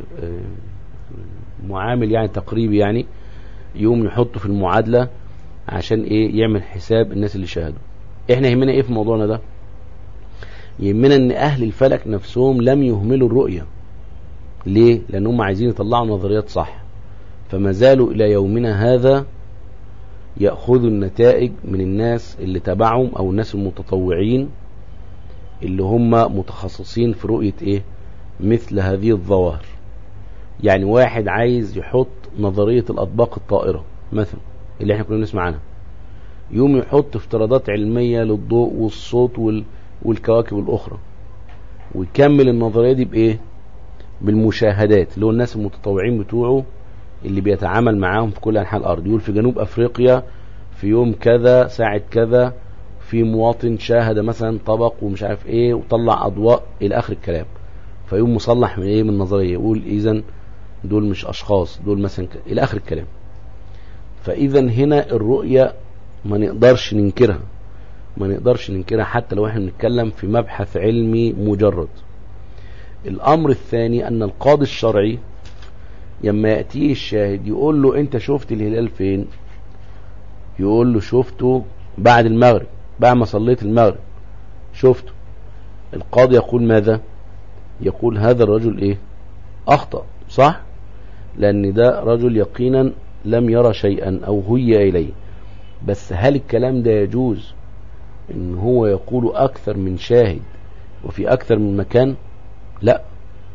معامل يعني تقريبي يعني يقوم يحطه في المعادلة عشان ايه يعمل حساب الناس اللي شاهدوا احنا يهمنا ايه في موضوعنا ده يهمنا ان اهل الفلك نفسهم لم يهملوا الرؤية ليه لان هم عايزين يطلعوا نظريات صح فما زالوا إلى يومنا هذا يأخذوا النتائج من الناس اللي تبعهم أو الناس المتطوعين اللي هم متخصصين في رؤية إيه مثل هذه الظواهر يعني واحد عايز يحط نظرية الأطباق الطائرة مثلا اللي احنا كنا بنسمع عنها يوم يحط افتراضات علمية للضوء والصوت وال... والكواكب الأخرى ويكمل النظرية دي بإيه بالمشاهدات اللي هو الناس المتطوعين بتوعه اللي بيتعامل معاهم في كل أنحاء الأرض يقول في جنوب أفريقيا في يوم كذا ساعة كذا في مواطن شاهد مثلا طبق ومش عارف ايه وطلع أضواء إلى آخر الكلام فيقوم مصلح من ايه من النظرية يقول إذا دول مش أشخاص دول مثلا ك... إلى آخر الكلام فإذا هنا الرؤية ما نقدرش ننكرها ما نقدرش ننكرها حتى لو احنا بنتكلم في مبحث علمي مجرد الأمر الثاني أن القاضي الشرعي لما يأتيه الشاهد يقول له أنت شفت الهلال فين يقول له شفته بعد المغرب بعد ما صليت المغرب شفته القاضي يقول ماذا يقول هذا الرجل ايه اخطأ صح لان ده رجل يقينا لم يرى شيئا او هي اليه بس هل الكلام ده يجوز ان هو يقول اكثر من شاهد وفي اكثر من مكان لا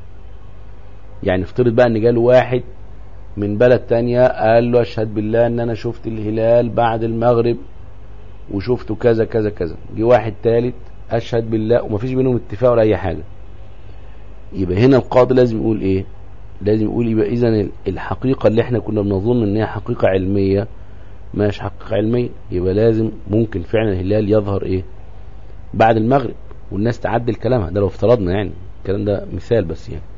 يعني افترض بقى ان جاله واحد من بلد تانية قال له اشهد بالله ان انا شفت الهلال بعد المغرب وشفته كذا كذا كذا جه واحد تالت اشهد بالله ومفيش بينهم اتفاق ولا اي حاجه يبقى هنا القاضي لازم يقول ايه لازم يقول يبقى اذا الحقيقه اللي احنا كنا بنظن ان هي حقيقه علميه مش حقيقه علميه يبقى لازم ممكن فعلا الهلال يظهر ايه بعد المغرب والناس تعدل كلامها ده لو افترضنا يعني الكلام ده مثال بس يعني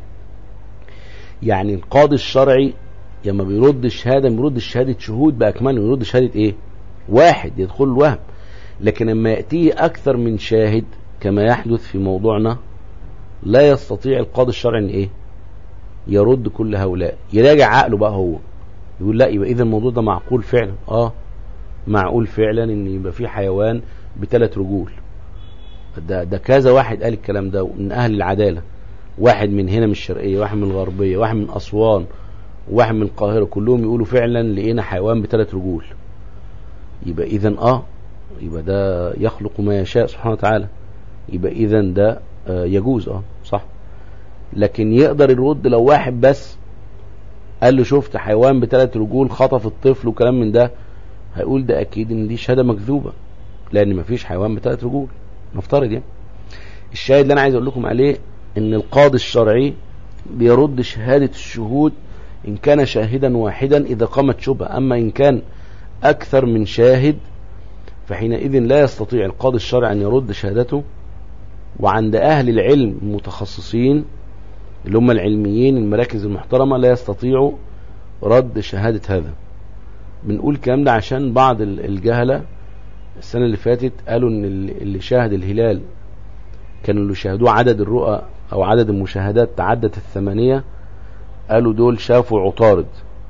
يعني القاضي الشرعي لما بيرد الشهاده بيرد شهاده شهود باكمله يرد شهاده ايه واحد يدخل الوهم لكن لما يأتيه أكثر من شاهد كما يحدث في موضوعنا لا يستطيع القاضي الشرعي ان ايه يرد كل هؤلاء يراجع عقله بقى هو يقول لا يبقى اذا الموضوع ده معقول فعلا اه معقول فعلا ان يبقى في حيوان بثلاث رجول ده ده كذا واحد قال الكلام ده من اهل العداله واحد من هنا من الشرقيه واحد من الغربيه واحد من اسوان واحد من القاهره كلهم يقولوا فعلا لقينا حيوان بثلاث رجول يبقى اذا اه يبقى ده يخلق ما يشاء سبحانه وتعالى يبقى اذا ده آه يجوز اه صح لكن يقدر يرد لو واحد بس قال له شفت حيوان بثلاث رجول خطف الطفل وكلام من ده هيقول ده اكيد ان دي شهاده مكذوبه لان مفيش حيوان بثلاث رجول نفترض يعني الشاهد اللي انا عايز اقول لكم عليه ان القاضي الشرعي بيرد شهاده الشهود ان كان شاهدا واحدا اذا قامت شبهه اما ان كان اكثر من شاهد فحينئذ لا يستطيع القاضي الشرعي ان يرد شهادته وعند اهل العلم المتخصصين اللي هم العلميين المراكز المحترمه لا يستطيعوا رد شهاده هذا بنقول الكلام ده عشان بعض الجهله السنه اللي فاتت قالوا ان اللي شاهد الهلال كانوا اللي شاهدوه عدد الرؤى او عدد المشاهدات تعدت الثمانيه قالوا دول شافوا عطارد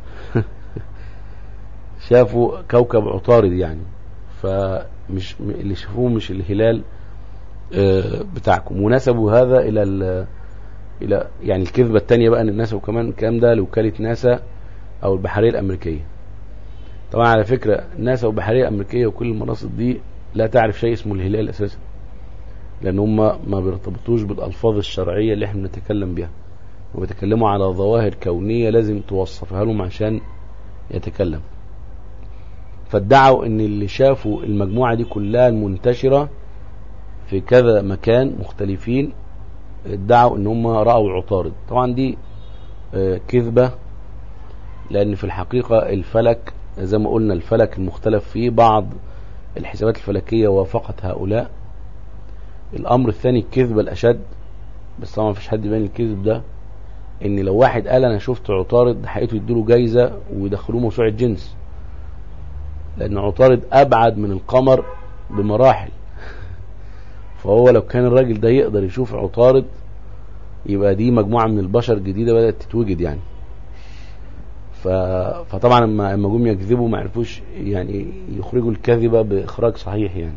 شافوا كوكب عطارد يعني فمش اللي شافوه مش الهلال بتاعكم ونسبوا هذا الى الى يعني الكذبه الثانيه بقى ان الناس وكمان الكلام ده لوكاله ناسا او البحريه الامريكيه طبعا على فكره ناسا والبحريه الامريكيه وكل المناصب دي لا تعرف شيء اسمه الهلال اساسا لان هم ما بيرتبطوش بالالفاظ الشرعيه اللي احنا بنتكلم بها وبيتكلموا على ظواهر كونيه لازم توصفها لهم عشان يتكلم فادعوا ان اللي شافوا المجموعه دي كلها المنتشره في كذا مكان مختلفين ادعوا ان هم راوا عطارد طبعا دي كذبه لان في الحقيقه الفلك زي ما قلنا الفلك المختلف فيه بعض الحسابات الفلكيه وافقت هؤلاء الامر الثاني الكذبه الاشد بس طبعا مفيش حد يبين الكذب ده ان لو واحد قال انا شفت عطارد حقيقته يديله جايزه ويدخلوه موسوعه جنس لان عطارد ابعد من القمر بمراحل فهو لو كان الراجل ده يقدر يشوف عطارد يبقى دي مجموعه من البشر جديده بدات تتوجد يعني ف... فطبعا لما لما جم يكذبوا ما عرفوش يعني يخرجوا الكذبه باخراج صحيح يعني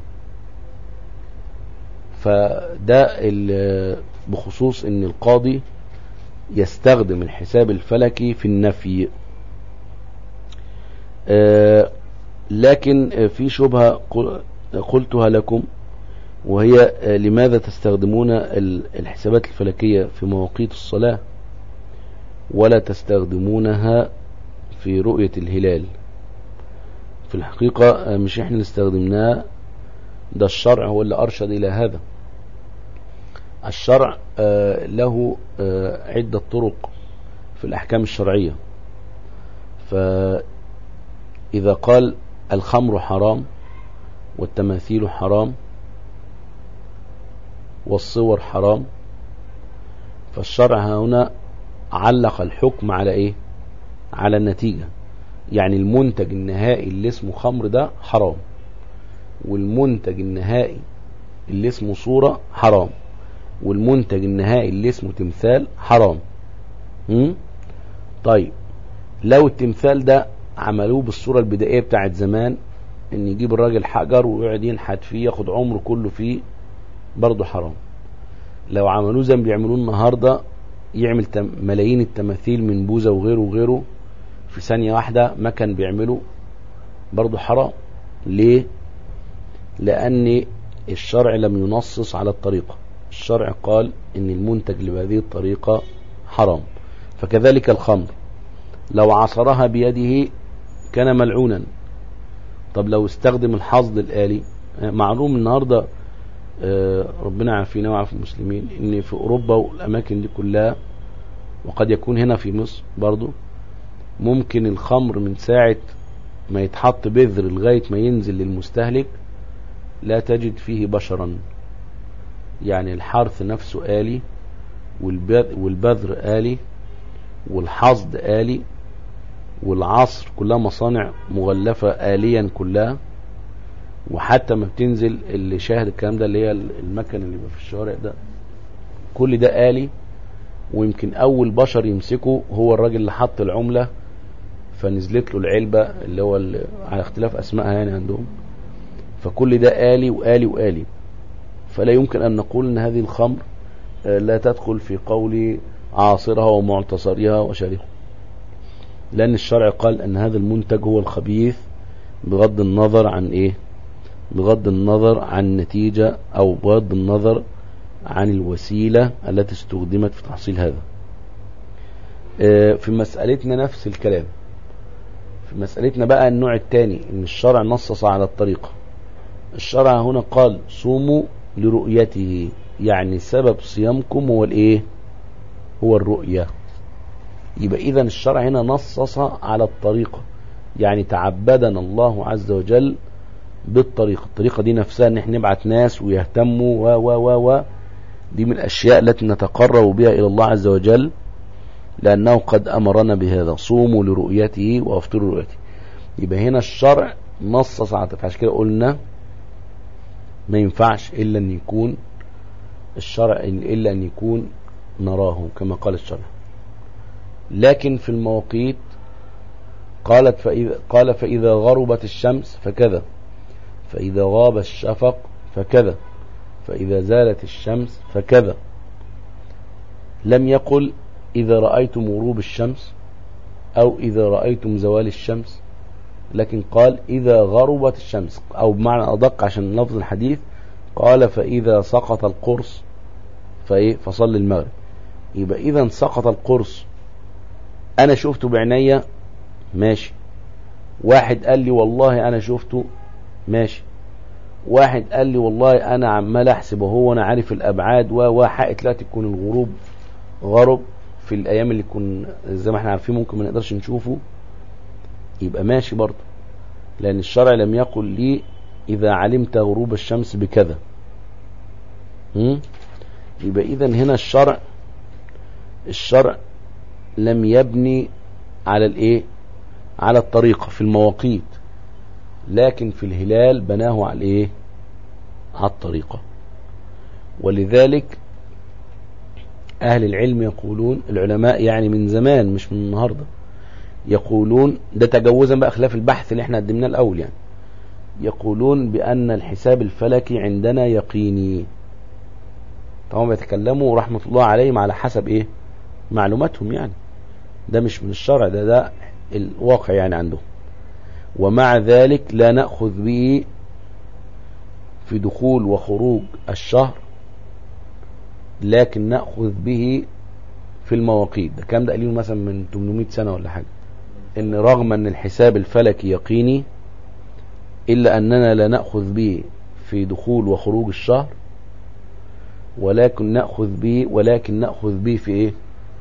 فده بخصوص ان القاضي يستخدم الحساب الفلكي في النفي آه، لكن آه، في شبهة قل- قلتها لكم وهي آه، لماذا تستخدمون ال- الحسابات الفلكية في مواقيت الصلاة ولا تستخدمونها في رؤية الهلال في الحقيقة آه، مش احنا اللي استخدمناها ده الشرع هو اللي أرشد إلى هذا الشرع آه، له آه، عدة طرق في الأحكام الشرعية فإذا قال الخمر حرام والتماثيل حرام والصور حرام فالشرع هنا علق الحكم على ايه على النتيجة يعني المنتج النهائي اللي اسمه خمر ده حرام والمنتج النهائي اللي اسمه صورة حرام والمنتج النهائي اللي اسمه تمثال حرام م? طيب لو التمثال ده عملوه بالصورة البدائية بتاعت زمان ان يجيب الراجل حجر ويقعد ينحت فيه ياخد عمره كله فيه برضه حرام لو عملوه زي ما بيعملوه النهارده يعمل تم ملايين التماثيل من بوذا وغيره وغيره في ثانية واحدة ما كان بيعمله برضه حرام ليه لأن الشرع لم ينصص على الطريقة الشرع قال ان المنتج بهذه الطريقة حرام فكذلك الخمر لو عصرها بيده كان ملعونا طب لو استخدم الحظ الآلي معلوم النهاردة آه، ربنا يعافينا ويعافي المسلمين ان في اوروبا والاماكن دي كلها وقد يكون هنا في مصر برضو ممكن الخمر من ساعة ما يتحط بذر لغاية ما ينزل للمستهلك لا تجد فيه بشرا يعني الحرث نفسه آلي والبذ- والبذر آلي والحصد آلي والعصر كلها مصانع مغلفة آليا كلها وحتى ما بتنزل اللي شاهد الكلام ده اللي هي المكن اللي بيبقى في الشوارع ده كل ده آلي ويمكن أول بشر يمسكه هو الراجل اللي حط العملة فنزلت له العلبة اللي هو ال- على اختلاف أسمائها يعني عندهم فكل ده آلي وآلي وآلي فلا يمكن أن نقول أن هذه الخمر آه، لا تدخل في قول عاصرها ومعتصرها وشارها لأن الشرع قال أن هذا المنتج هو الخبيث بغض النظر عن إيه بغض النظر عن النتيجة أو بغض النظر عن الوسيلة التي استخدمت في تحصيل هذا آه، في مسألتنا نفس الكلام في مسألتنا بقى النوع الثاني ان الشرع نصص على الطريقة الشرع هنا قال صوموا لرؤيته يعني سبب صيامكم هو الايه هو الرؤية يبقى اذا الشرع هنا نصص على الطريقة يعني تعبدنا الله عز وجل بالطريقة الطريقة دي نفسها ان احنا نبعت ناس ويهتموا و و و و دي من الاشياء التي نتقرب بها الى الله عز وجل لانه قد امرنا بهذا صوموا لرؤيته وافطروا لرؤيته يبقى هنا الشرع نصص على عشان كده قلنا ما ينفعش الا ان يكون الشرع الا ان يكون نراه كما قال الشرع لكن في المواقيت قالت فإذا قال فإذا غربت الشمس فكذا فإذا غاب الشفق فكذا فإذا زالت الشمس فكذا لم يقل إذا رأيتم غروب الشمس أو إذا رأيتم زوال الشمس لكن قال إذا غربت الشمس أو بمعنى أدق عشان لفظ الحديث قال فإذا سقط القرص فإيه فصل المغرب يبقى إذا سقط القرص أنا شفته بعينيا ماشي واحد قال لي والله أنا شفته ماشي واحد قال لي والله أنا عمال أحسب وهو أنا عارف الأبعاد و حقت لا تكون الغروب غرب في الأيام اللي يكون زي ما احنا عارفين ممكن ما نقدرش نشوفه يبقى ماشي برضه لأن الشرع لم يقل لي إذا علمت غروب الشمس بكذا م? يبقى إذا هنا الشرع الشرع لم يبني على الايه على الطريقة في المواقيت لكن في الهلال بناه على الايه على الطريقة ولذلك اهل العلم يقولون العلماء يعني من زمان مش من النهاردة يقولون ده تجوزا بقى خلاف البحث اللي احنا قدمناه الاول يعني يقولون بان الحساب الفلكي عندنا يقيني طبعا بيتكلموا رحمة الله عليهم على حسب ايه معلوماتهم يعني ده مش من الشرع ده ده الواقع يعني عندهم ومع ذلك لا نأخذ به في دخول وخروج الشهر لكن نأخذ به في المواقيت ده كان ده قليل مثلا من 800 سنة ولا حاجة ان رغم ان الحساب الفلكي يقيني الا اننا لا نأخذ به في دخول وخروج الشهر ولكن نأخذ به ولكن نأخذ به في ايه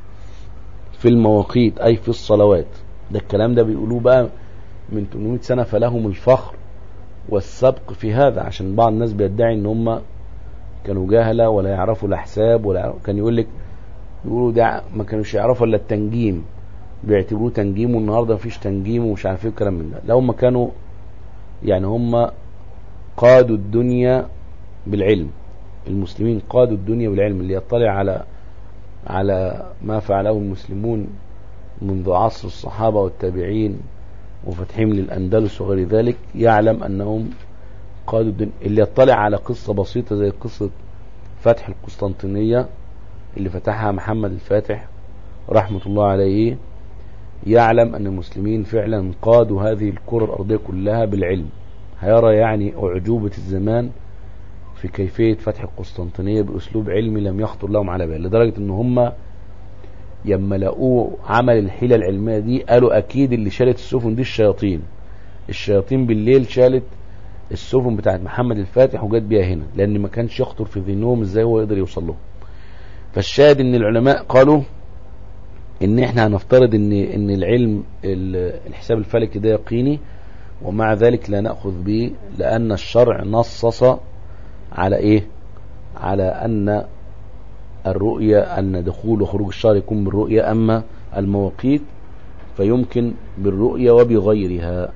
في المواقيت اي في الصلوات ده الكلام ده بيقولوه بقى من 800 سنة فلهم الفخر والسبق في هذا عشان بعض الناس بيدعي ان هم كانوا جهلة ولا يعرفوا الاحساب ولا يعرفوا كان يقول لك يقولوا ده ما كانوش يعرفوا الا التنجيم بيعتبروه تنجيم والنهارده مفيش تنجيم ومش عارف ايه الكلام من ده لو هم كانوا يعني هم قادوا الدنيا بالعلم المسلمين قادوا الدنيا بالعلم اللي يطلع على على ما فعله المسلمون منذ عصر الصحابة والتابعين وفتحهم للأندلس وغير ذلك يعلم أنهم قادوا الدنيا اللي يطلع على قصة بسيطة زي قصة فتح القسطنطينية اللي فتحها محمد الفاتح رحمة الله عليه يعلم أن المسلمين فعلا قادوا هذه الكرة الأرضية كلها بالعلم هيرى يعني أعجوبة الزمان في كيفية فتح القسطنطينية بأسلوب علمي لم يخطر لهم على بال لدرجة أن هم يما لقوه عمل الحيلة العلمية دي قالوا أكيد اللي شالت السفن دي الشياطين الشياطين بالليل شالت السفن بتاعت محمد الفاتح وجت بيها هنا لأن ما كانش يخطر في ذهنهم ازاي هو يقدر يوصل لهم فالشاهد ان العلماء قالوا ان احنا هنفترض ان ان العلم الحساب الفلكي ده يقيني ومع ذلك لا نأخذ به لأن الشرع نصص على ايه على ان الرؤية ان دخول وخروج الشهر يكون بالرؤية اما المواقيت فيمكن بالرؤية وبغيرها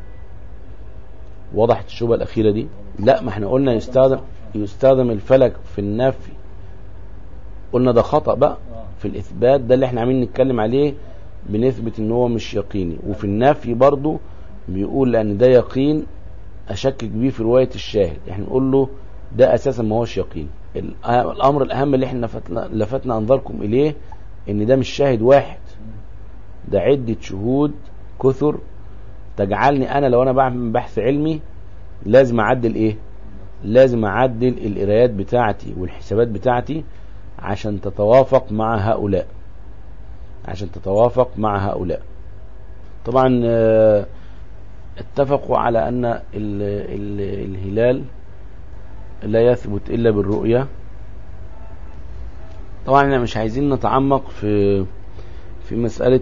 وضحت الشبهة الأخيرة دي لا ما احنا قلنا يستخدم يستخدم الفلك في النفي قلنا ده خطأ بقى في الإثبات ده اللي احنا عاملين نتكلم عليه بنثبت ان هو مش يقيني وفي النفي برضو بيقول لأن ده يقين أشكك بيه في رواية الشاهد احنا نقول له ده أساسا ما هوش يقين الأمر الأهم اللي احنا لفتنا, لفتنا أنظاركم إليه ان ده مش شاهد واحد ده عدة شهود كثر تجعلني أنا لو أنا بعمل بحث علمي لازم أعدل إيه لازم أعدل القرايات بتاعتي والحسابات بتاعتي عشان تتوافق مع هؤلاء عشان تتوافق مع هؤلاء طبعا اتفقوا على أن ال ال الهلال لا يثبت إلا بالرؤية طبعا احنا مش عايزين نتعمق في في مسألة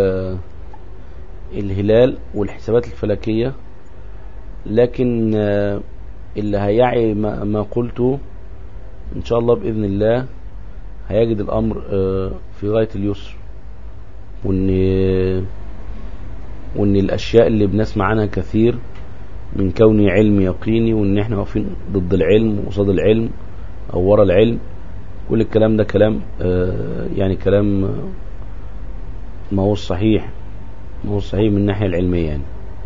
الهلال والحسابات الفلكية لكن اللي هيعي ما قلته ان شاء الله بإذن الله هيجد الأمر في غاية اليسر وان وان الأشياء اللي بنسمع عنها كثير من كوني علم يقيني وان احنا واقفين ضد العلم وقصاد العلم او ورا العلم كل الكلام ده كلام يعني كلام ما هو صحيح ما هو صحيح من الناحية العلمية يعني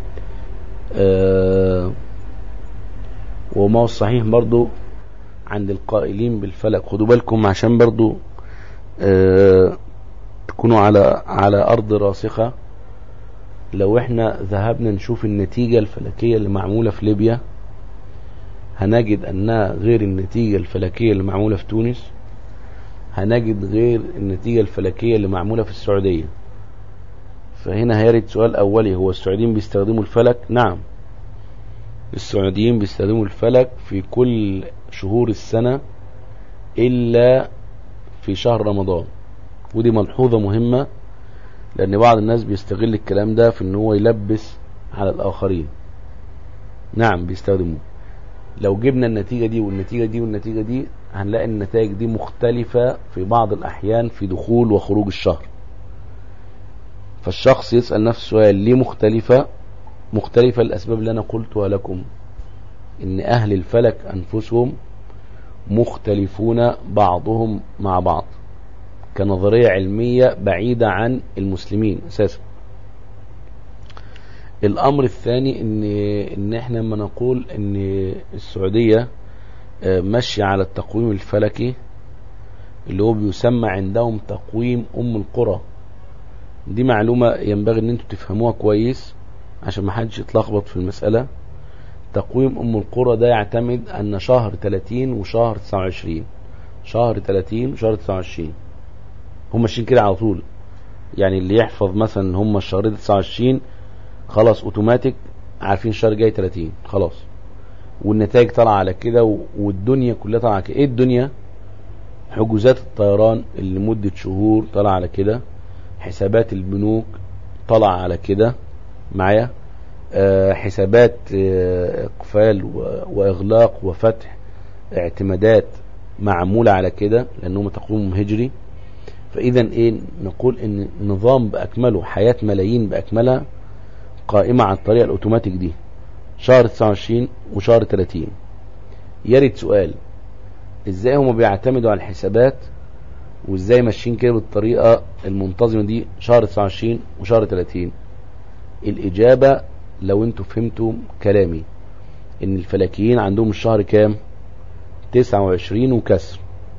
أه وما هو صحيح برضو عند القائلين بالفلك خدوا بالكم عشان برضو أه تكونوا على على أرض راسخة لو احنا ذهبنا نشوف النتيجة الفلكية اللي معمولة في ليبيا هنجد أنها غير النتيجة الفلكية اللي معمولة في تونس هنجد غير النتيجة الفلكية اللي معمولة في السعودية فهنا هيرد سؤال أولي هو السعوديين بيستخدموا الفلك نعم السعوديين بيستخدموا الفلك في كل شهور السنة إلا في شهر رمضان ودي ملحوظة مهمة لأن بعض الناس بيستغل الكلام ده في ان هو يلبس على الآخرين نعم بيستخدموه لو جبنا النتيجة دي والنتيجة دي والنتيجة دي هنلاقي النتائج دي مختلفة في بعض الأحيان في دخول وخروج الشهر فالشخص يسأل نفسه سؤال ليه مختلفة مختلفة الأسباب اللي أنا قلتها لكم إن أهل الفلك أنفسهم مختلفون بعضهم مع بعض كنظرية علمية بعيدة عن المسلمين أساسا الأمر الثاني إن إن إحنا لما نقول إن السعودية ماشية على التقويم الفلكي اللي هو بيسمى عندهم تقويم أم القرى دي معلومة ينبغي ان انتوا تفهموها كويس عشان ما حدش يتلخبط في المسألة تقويم ام القرى ده يعتمد ان شهر 30 وشهر 29 شهر 30 وشهر 29 هم ماشيين كده على طول يعني اللي يحفظ مثلا هم الشهر 29 خلاص اوتوماتيك عارفين الشهر جاي 30 خلاص والنتائج طالعه على كده والدنيا كلها طالعه كده ايه الدنيا حجوزات الطيران اللي مدة شهور طالعه على كده حسابات البنوك طالعه على كده معايا آه حسابات آه اقفال واغلاق وفتح اعتمادات معمولة على كده لانهم تقويم هجري فاذا ايه نقول ان نظام باكمله حياة ملايين باكملها قائمة على الطريقة الاوتوماتيك دي شهر 29 وشهر 30 يرد سؤال ازاي هم بيعتمدوا على الحسابات وازاي ماشيين كده بالطريقة المنتظمة دي شهر 29 وشهر 30 الاجابة لو انتوا فهمتوا كلامي ان الفلكيين عندهم الشهر كام 29 وكسر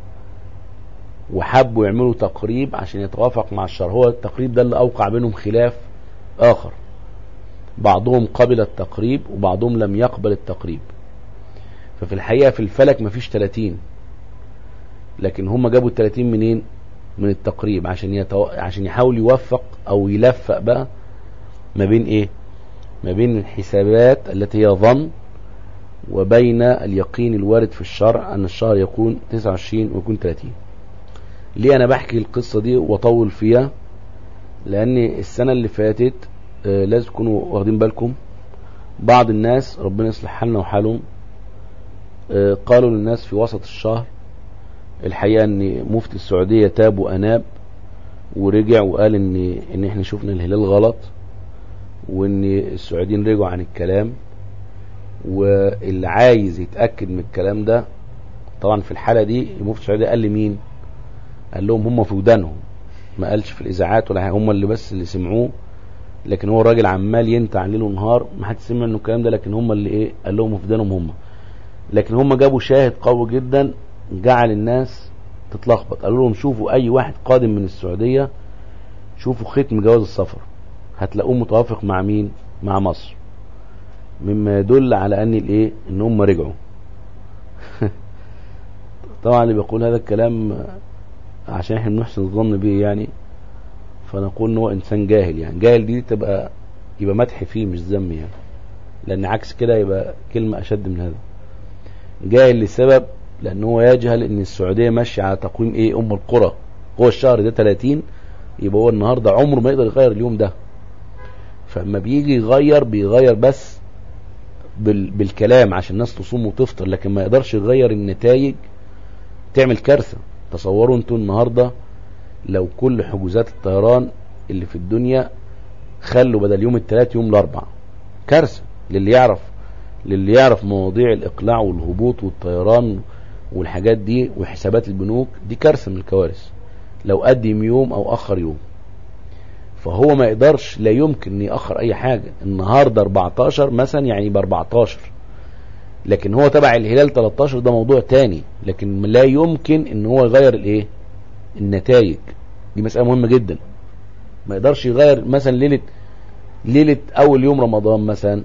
وحبوا يعملوا تقريب عشان يتوافق مع الشهر هو التقريب ده اللي اوقع بينهم خلاف اخر بعضهم قبل التقريب وبعضهم لم يقبل التقريب ففي الحقيقة في الفلك مفيش 30 لكن هم جابوا ال 30 منين من التقريب عشان يتو... عشان يحاول يوفق او يلفق بقى ما بين ايه ما بين الحسابات التي هي ظن وبين اليقين الوارد في الشرع ان الشهر يكون 29 ويكون 30 ليه انا بحكي القصة دي واطول فيها لان السنة اللي فاتت آه لازم تكونوا واخدين بالكم بعض الناس ربنا يصلح حالنا وحالهم آه قالوا للناس في وسط الشهر الحقيقة ان مفتي السعودية تاب واناب ورجع وقال ان ان احنا شفنا الهلال غلط وان السعوديين رجعوا عن الكلام واللي عايز يتأكد من الكلام ده طبعا في الحالة دي المفتي السعودية قال لمين قال لهم هم في ودانهم ما قالش في الاذاعات ولا حاجه هم اللي بس اللي سمعوه لكن هو الراجل عمال ينتع ليل ونهار ما حد سمع انه الكلام ده لكن هم اللي ايه قال لهم في ودانهم هم لكن هم جابوا شاهد قوي جدا جعل الناس تتلخبط قالوا لهم شوفوا اي واحد قادم من السعوديه شوفوا ختم جواز السفر هتلاقوه متوافق مع مين مع مصر مما يدل على ان الايه ان هم رجعوا طبعا اللي بيقول هذا الكلام عشان احنا بنحسن الظن به يعني فنقول ان هو انسان جاهل يعني جاهل دي تبقى يبقى مدح فيه مش ذم يعني لان عكس كده يبقى كلمة اشد من هذا جاهل لسبب لان هو يجهل ان السعودية ماشية على تقويم ايه ام القرى هو الشهر ده 30 يبقى هو النهاردة عمره ما يقدر يغير اليوم ده فلما بيجي يغير بيغير بس بال بالكلام عشان الناس تصوم وتفطر لكن ما يقدرش يغير النتائج تعمل كارثة تصوروا انتوا النهاردة لو كل حجوزات الطيران اللي في الدنيا خلوا بدل يوم الثلاث يوم الاربع كارثة للي يعرف للي يعرف مواضيع الاقلاع والهبوط والطيران والحاجات دي وحسابات البنوك دي كارثة من الكوارث لو قدم يوم او اخر يوم فهو ما يقدرش لا يمكن ان ياخر اي حاجة النهاردة 14 مثلا يعني ب 14 لكن هو تبع الهلال 13 ده موضوع تاني لكن لا يمكن ان هو يغير الايه النتائج دي مسألة مهمة جدا ما يقدرش يغير مثلا ليلة ليلة اول يوم رمضان مثلا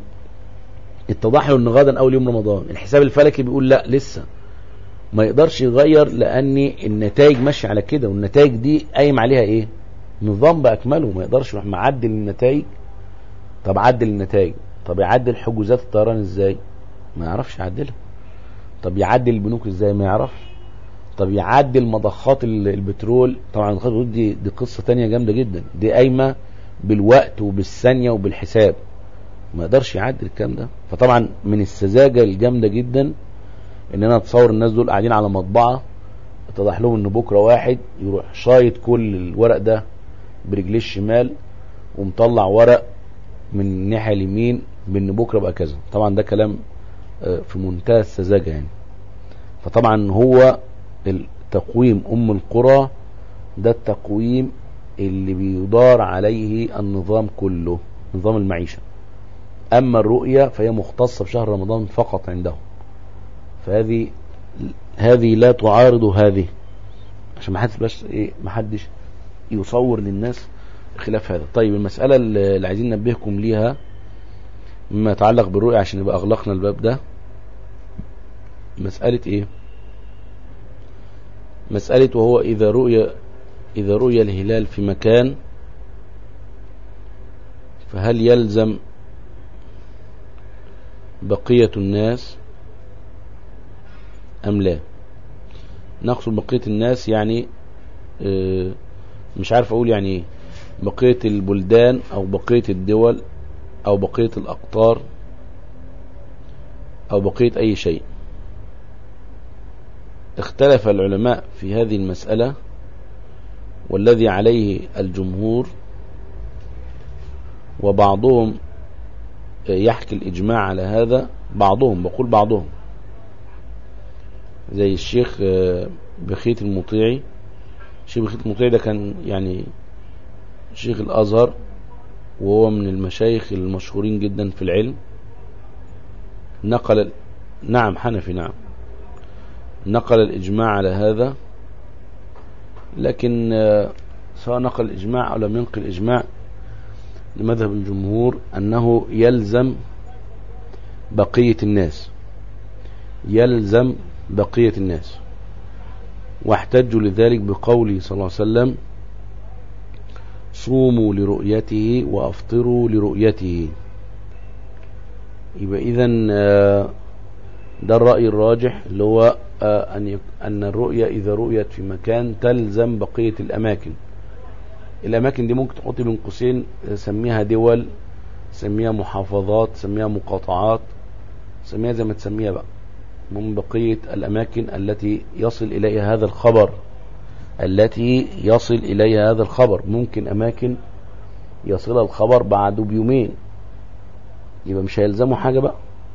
اتضح له ان غدا اول يوم رمضان الحساب الفلكي بيقول لا لسه ما يقدرش يغير لان النتائج ماشيه على كده والنتائج دي قايم عليها ايه نظام باكمله ما يقدرش يروح معدل النتائج طب عدل النتائج طب يعدل حجوزات الطيران ازاي ما يعرفش يعدلها طب يعدل البنوك ازاي ما يعرفش طب يعدل مضخات البترول طبعا مضخات البترول دي دي قصه تانية جامده جدا دي قايمه بالوقت وبالثانيه وبالحساب ما يقدرش يعدل الكلام ده فطبعا من السذاجه الجامده جدا ان انا اتصور الناس دول قاعدين على مطبعه اتضح لهم ان بكره واحد يروح شايط كل الورق ده برجليه الشمال ومطلع ورق من الناحيه اليمين بان بكره بقى كذا طبعا ده كلام في منتهى السذاجه يعني فطبعا هو التقويم ام القرى ده التقويم اللي بيدار عليه النظام كله نظام المعيشه اما الرؤيه فهي مختصه بشهر رمضان فقط عندهم فهذه هذه لا تعارض هذه عشان ما حدش بس ايه ما حدش يصور للناس خلاف هذا طيب المسألة اللي عايزين ننبهكم ليها مما يتعلق بالرؤية عشان يبقى أغلقنا الباب ده مسألة إيه مسألة وهو إذا رؤي إذا رؤي الهلال في مكان فهل يلزم بقية الناس أم لا نقصد بقية الناس يعني آه، مش عارف أقول يعني إيه بقية البلدان أو بقية الدول أو بقية الأقطار أو بقية أي شيء اختلف العلماء في هذه المسألة والذي عليه الجمهور وبعضهم يحكي الإجماع على هذا بعضهم بقول بعضهم زي الشيخ بخيت المطيعي الشيخ بخيت المطيعي ده كان يعني شيخ الأزهر وهو من المشايخ المشهورين جدا في العلم نقل نعم حنفي نعم نقل الإجماع على هذا لكن سواء نقل الإجماع أو لم ينقل الإجماع لمذهب الجمهور أنه يلزم بقية الناس يلزم بقية الناس واحتجوا لذلك بقوله صلى الله عليه وسلم صوموا لرؤيته وافطروا لرؤيته يبقى اذا ده الرأي الراجح اللي هو أن أن الرؤية إذا رؤيت في مكان تلزم بقية الأماكن الأماكن دي ممكن تحط بين قوسين سميها دول سميها محافظات سميها مقاطعات سميها زي ما تسميها بقى من بقية الأماكن التي يصل إليها هذا الخبر التي يصل إليها هذا الخبر ممكن أماكن يصل الخبر بعد بيومين يبقى مش هيلزموا حاجة بقى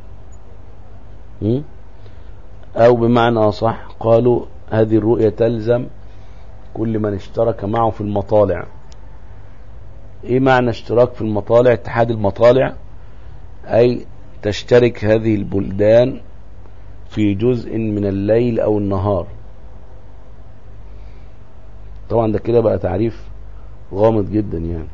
أو بمعنى أصح قالوا هذه الرؤية تلزم كل من اشترك معه في المطالع ايه معنى اشتراك في المطالع اتحاد المطالع اي تشترك هذه البلدان في جزء من الليل او النهار طبعا ده كده بقى تعريف غامض جدا يعني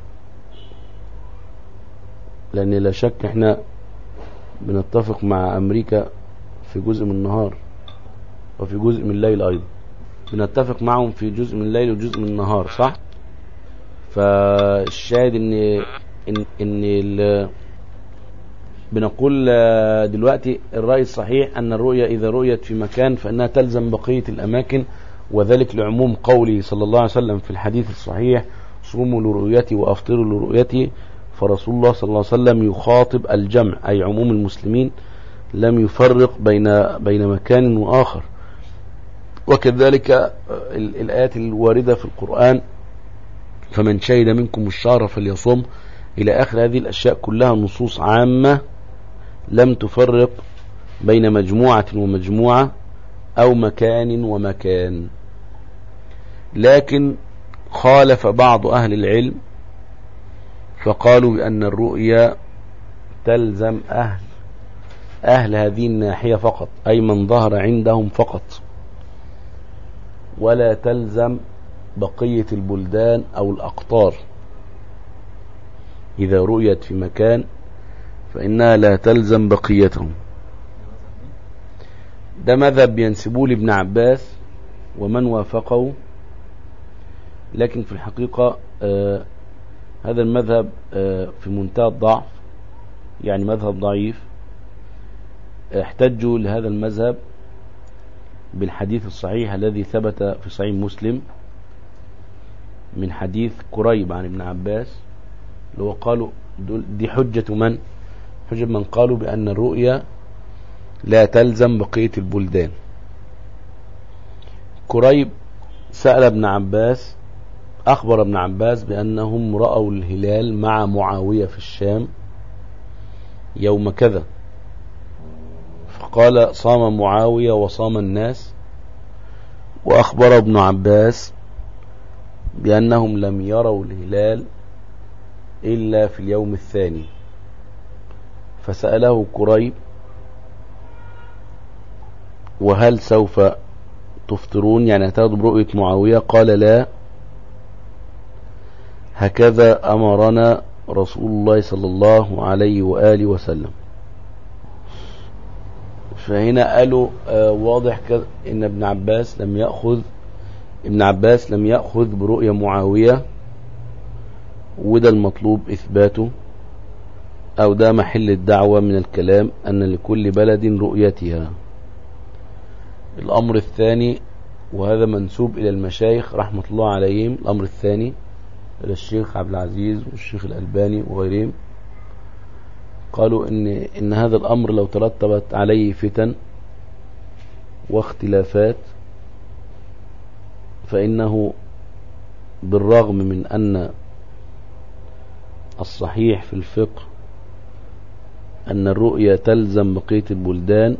لان لا شك احنا بنتفق مع امريكا في جزء من النهار وفي جزء من الليل ايضا بنتفق معهم في جزء من الليل وجزء من النهار صح فالشاهد ان ان ان بنقول دلوقتي الرأي الصحيح أن الرؤية إذا رؤيت في مكان فإنها تلزم بقية الأماكن وذلك لعموم قوله صلى الله عليه وسلم في الحديث الصحيح صوموا لرؤيتي وأفطروا لرؤيتي فرسول الله صلى الله عليه وسلم يخاطب الجمع أي عموم المسلمين لم يفرق بين بين مكان وآخر وكذلك الآيات الواردة في القرآن فمن شهد منكم الشهر فليصم إلى آخر هذه الأشياء كلها نصوص عامة لم تفرق بين مجموعة ومجموعة أو مكان ومكان لكن خالف بعض أهل العلم فقالوا بأن الرؤيا تلزم أهل أهل هذه الناحية فقط أي من ظهر عندهم فقط ولا تلزم بقية البلدان أو الأقطار إذا رؤيت في مكان فإنها لا تلزم بقيتهم ده مذهب ينسبوه لابن عباس ومن وافقه لكن في الحقيقة آه هذا المذهب آه في منتهى الضعف يعني مذهب ضعيف احتجوا لهذا المذهب بالحديث الصحيح الذي ثبت في صحيح مسلم من حديث قريب عن ابن عباس اللي هو قالوا دي حجة من حجة من قالوا بأن الرؤيا لا تلزم بقية البلدان قريب سأل ابن عباس أخبر ابن عباس بأنهم رأوا الهلال مع معاوية في الشام يوم كذا فقال صام معاوية وصام الناس وأخبر ابن عباس بأنهم لم يروا الهلال إلا في اليوم الثاني فسأله قريب وهل سوف تفطرون يعني هتاخدوا برؤية معاوية قال لا هكذا أمرنا رسول الله صلى الله عليه وآله وسلم فهنا قالوا آه واضح كده ان ابن عباس لم يأخذ ابن عباس لم يأخذ برؤية معاوية وده المطلوب إثباته أو ده محل الدعوة من الكلام أن لكل بلد رؤيتها الأمر الثاني وهذا منسوب إلى المشايخ رحمة الله عليهم الأمر الثاني إلى الشيخ عبد العزيز والشيخ الألباني وغيرهم قالوا إن, إن هذا الأمر لو ترتبت عليه فتن واختلافات فإنه بالرغم من أن الصحيح في الفقه أن الرؤية تلزم بقية البلدان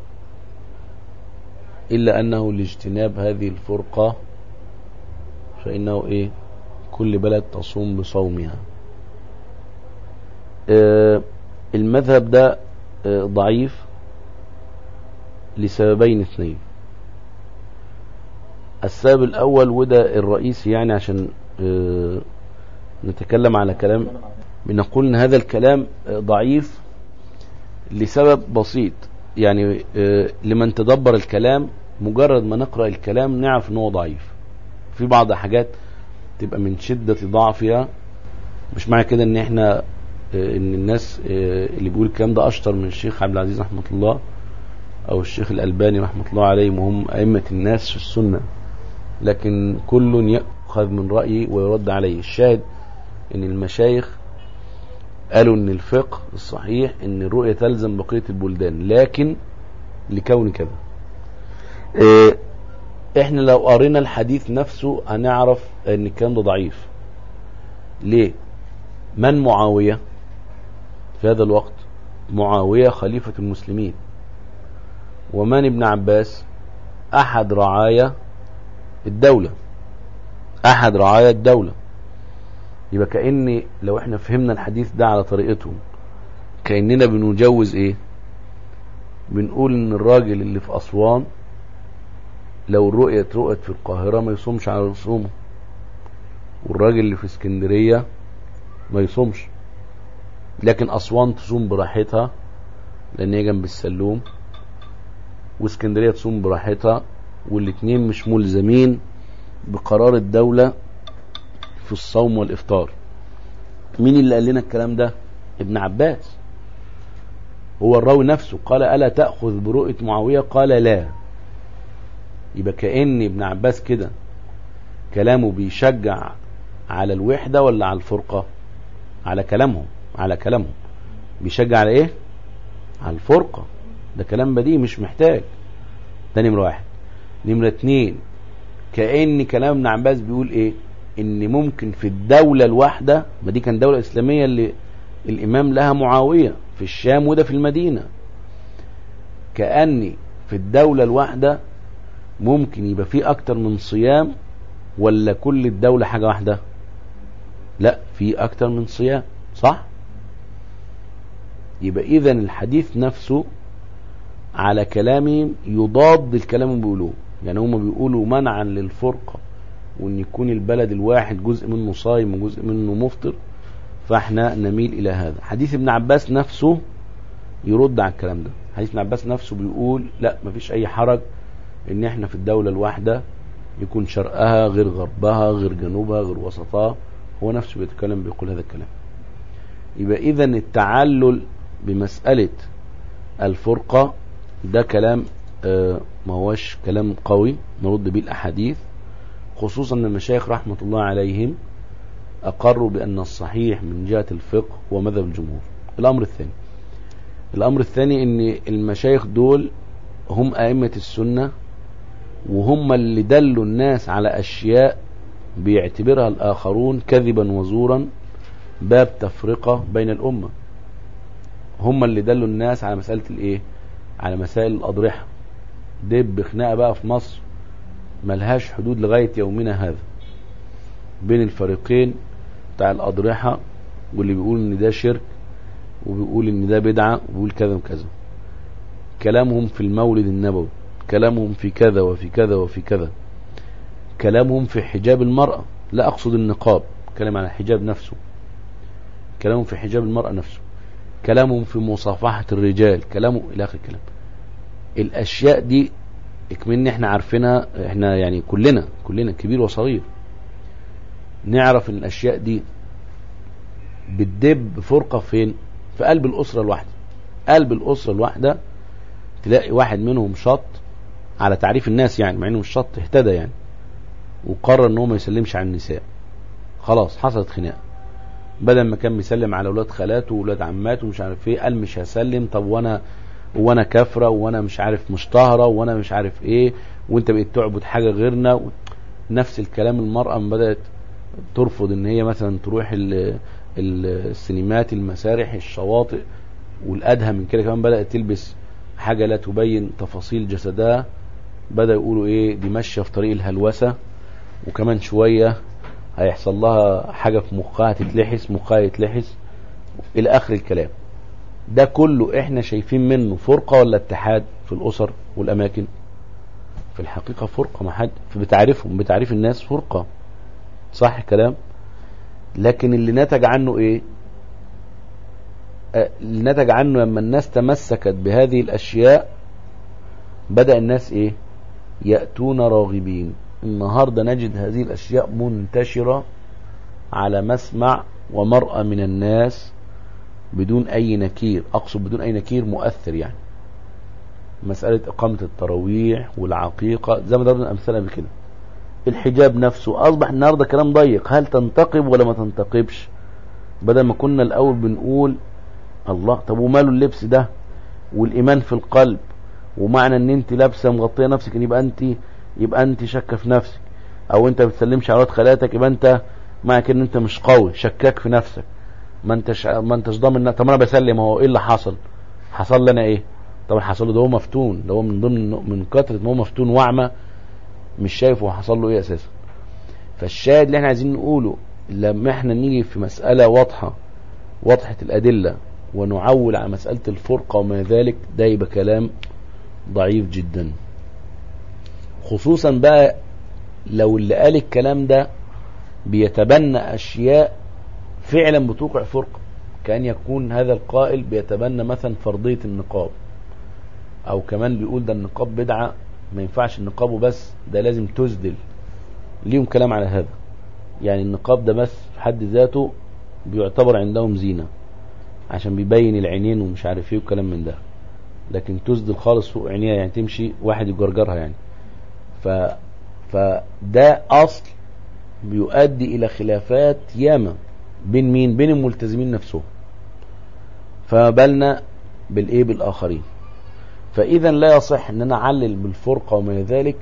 إلا أنه لاجتناب هذه الفرقة فإنه إيه كل بلد تصوم بصومها آه المذهب ده آه ضعيف لسببين اثنين السبب الأول وده الرئيسي يعني عشان آه نتكلم على كلام بنقول ان هذا الكلام ضعيف لسبب بسيط يعني لمن تدبر الكلام مجرد ما نقرأ الكلام نعرف ان هو ضعيف في بعض حاجات تبقى من شدة ضعفها مش معنى كده ان احنا ان الناس اللي بيقول الكلام ده اشطر من الشيخ عبد العزيز رحمة الله او الشيخ الالباني رحمة الله عليهم وهم ائمة الناس في السنة لكن كل يأخذ من رأيه ويرد عليه الشاهد ان المشايخ قالوا ان الفقه الصحيح ان الرؤية تلزم بقية البلدان لكن لكون كذا اه احنا لو قرينا الحديث نفسه هنعرف ان الكلام ده ضعيف ليه من معاوية في هذا الوقت معاوية خليفة المسلمين ومن ابن عباس احد رعايا الدولة احد رعايا الدولة يبقى كأن لو احنا فهمنا الحديث ده على طريقتهم كأننا بنجوز ايه بنقول ان الراجل اللي في اسوان لو الرؤية رؤيت في القاهرة ما يصومش على رسومه والراجل اللي في اسكندرية ما يصومش لكن اسوان تصوم براحتها لان هي جنب السلوم واسكندرية تصوم براحتها والاتنين مش ملزمين بقرار الدولة في الصوم والإفطار مين اللي قال لنا الكلام ده ابن عباس هو الراوي نفسه قال ألا تأخذ برؤية معاوية قال لا يبقى كأن ابن عباس كده كلامه بيشجع على الوحدة ولا على الفرقة على كلامهم على كلامهم بيشجع على ايه على الفرقة ده كلام بديهي مش محتاج ده نمرة واحد نمرة اتنين كأن كلام ابن عباس بيقول ايه ان ممكن في الدولة الواحدة ما دي كان دولة اسلامية اللي الامام لها معاوية في الشام وده في المدينة كأني في الدولة الواحدة ممكن يبقى في اكتر من صيام ولا كل الدولة حاجة واحدة لا في اكتر من صيام صح يبقى اذا الحديث نفسه على كلامهم يضاد الكلام اللي بيقولوه يعني هم بيقولوا منعا للفرقة وان يكون البلد الواحد جزء منه صايم وجزء منه مفطر فاحنا نميل الى هذا حديث ابن عباس نفسه يرد على الكلام ده حديث ابن عباس نفسه بيقول لا مفيش اي حرج ان احنا في الدولة الواحدة يكون شرقها غير غربها غير جنوبها غير وسطها هو نفسه بيتكلم بيقول هذا الكلام يبقى اذا التعلل بمسألة الفرقة ده كلام آه ما هوش كلام قوي نرد بيه الاحاديث خصوصا ان المشايخ رحمة الله عليهم اقروا بان الصحيح من جهة الفقه هو مذهب الجمهور الامر الثاني الامر الثاني ان المشايخ دول هم ائمة السنة وهم اللي دلوا الناس على اشياء بيعتبرها الاخرون كذبا وزورا باب تفرقة بين الامة هم اللي دلوا الناس على مسألة الايه على مسائل الاضرحة دب خناقة بقى في مصر ملهاش حدود لغاية يومنا هذا بين الفريقين بتاع الأضرحة واللي بيقول ان ده شرك وبيقول ان ده بدعة وبيقول كذا وكذا كلامهم في المولد النبوي كلامهم في كذا وفي كذا وفي كذا كلامهم في حجاب المرأة لا أقصد النقاب كلام عن الحجاب نفسه كلامهم في حجاب المرأة نفسه كلامهم في مصافحة الرجال كلامه إلى آخر الكلام الأشياء دي اكمن احنا عارفينها احنا يعني كلنا كلنا كبير وصغير نعرف ان الاشياء دي بتدب فرقة فين في قلب الاسرة الواحدة قلب الاسرة الواحدة تلاقي واحد منهم شط على تعريف الناس يعني مع انه مش شط اهتدى يعني وقرر ان هو ما يسلمش على النساء خلاص حصلت خناقه بدل ما كان بيسلم على اولاد خالاته واولاد عماته ومش عارف ايه قال مش هسلم طب وانا وانا كافره وانا مش عارف مشتهره وانا مش عارف ايه وانت بقيت تعبد حاجه غيرنا نفس الكلام المراه بدات ترفض ان هي مثلا تروح ال- ال- السينمات المسارح الشواطئ والادهى من كده كمان بدات تلبس حاجه لا تبين تفاصيل جسدها بدا يقولوا ايه دي ماشيه في طريق الهلوسه وكمان شويه هيحصل لها حاجه في مخها تتلحس مخها يتلحس الى اخر الكلام ده كله احنا شايفين منه فرقه ولا اتحاد في الاسر والاماكن في الحقيقه فرقه ما حد بتعرفهم بتعريف الناس فرقه صح الكلام لكن اللي نتج عنه ايه آه، اللي نتج عنه لما الناس تمسكت بهذه الاشياء بدأ الناس ايه يأتون راغبين النهاردة نجد هذه الاشياء منتشرة على مسمع ومرأى من الناس بدون اي نكير اقصد بدون اي نكير مؤثر يعني مسألة اقامة التراويح والعقيقة زي ما ضربنا امثلة بكده الحجاب نفسه اصبح النهارده كلام ضيق هل تنتقب ولا ما تنتقبش بدل ما كنا الاول بنقول الله طب وماله اللبس ده والايمان في القلب ومعنى ان انت لابسه مغطيه نفسك ان يبقى انت يبقى انت شاكه في نفسك او انت بتسلمش على ولاد خالاتك يبقى انت معنى كده ان انت مش قوي شكاك في نفسك ما انتش ما انتش ضامن طب انا بسلم هو ايه اللي حصل حصل لنا ايه طب حصل له ده هو مفتون ده هو من ضمن من كثره ما هو مفتون واعمى مش شايف هو حصل له ايه اساسا فالشاهد اللي احنا عايزين نقوله لما احنا نيجي في مسألة واضحة واضحة الأدلة ونعول على مسألة الفرقة وما ذلك ده يبقى كلام ضعيف جدا خصوصا بقى لو اللي قال الكلام ده بيتبنى أشياء فعلا بتوقع فرقة كأن يكون هذا القائل بيتبنى مثلا فرضية النقاب أو كمان بيقول ده النقاب بدعة ما ينفعش النقاب وبس ده لازم تسدل ليهم كلام على هذا يعني النقاب ده بس في حد ذاته بيعتبر عندهم زينة عشان بيبين العينين ومش عارف ايه وكلام من ده لكن تسدل خالص فوق عينيها يعني تمشي واحد يجرجرها يعني ف فده اصل بيؤدي الى خلافات ياما بين مين بين الملتزمين نفسهم فما بالنا بالايه بالاخرين فاذا لا يصح ان انا اعلل بالفرقه وما ذلك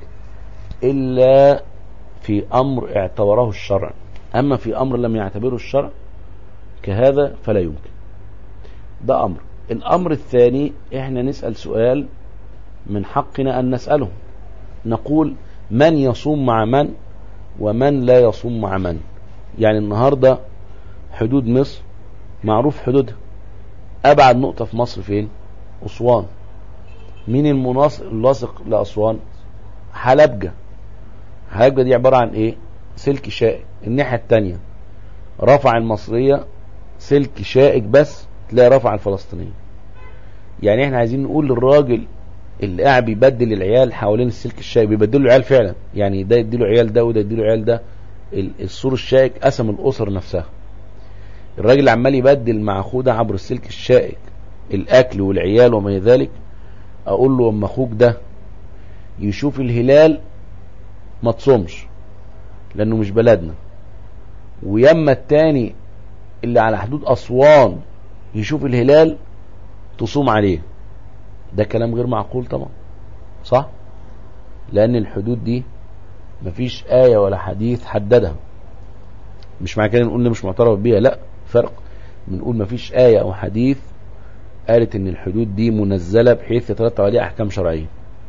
الا في امر اعتبره الشرع اما في امر لم يعتبره الشرع كهذا فلا يمكن ده امر الامر الثاني احنا نسال سؤال من حقنا ان نساله نقول من يصوم مع من ومن لا يصوم مع من يعني النهارده حدود مصر معروف حدودها ابعد نقطه في مصر فين اسوان مين المناص- اللاصق لاسوان حلبجه حلبجه دي عباره عن ايه سلك شائك الناحيه الثانيه رفع المصريه سلك شائك بس تلاقي رفع الفلسطينيه يعني احنا عايزين نقول للراجل اللي قاعد بيبدل العيال حوالين السلك الشائك بيبدلوا العيال فعلا يعني ده يديله عيال ده وده يديله عيال ده ال- السور الشائك قسم الاسر نفسها الراجل اللي عمال يبدل مع اخوه ده عبر السلك الشائك الاكل والعيال وما ذلك اقول له اما اخوك ده يشوف الهلال ما تصومش لانه مش بلدنا ويما التاني اللي على حدود اسوان يشوف الهلال تصوم عليه ده كلام غير معقول طبعا صح لان الحدود دي مفيش آية ولا حديث حددها مش معنى كده نقول إن مش معترف بيها لا فرق بنقول مفيش آية أو حديث قالت إن الحدود دي منزلة بحيث يترتب عليها أحكام شرعية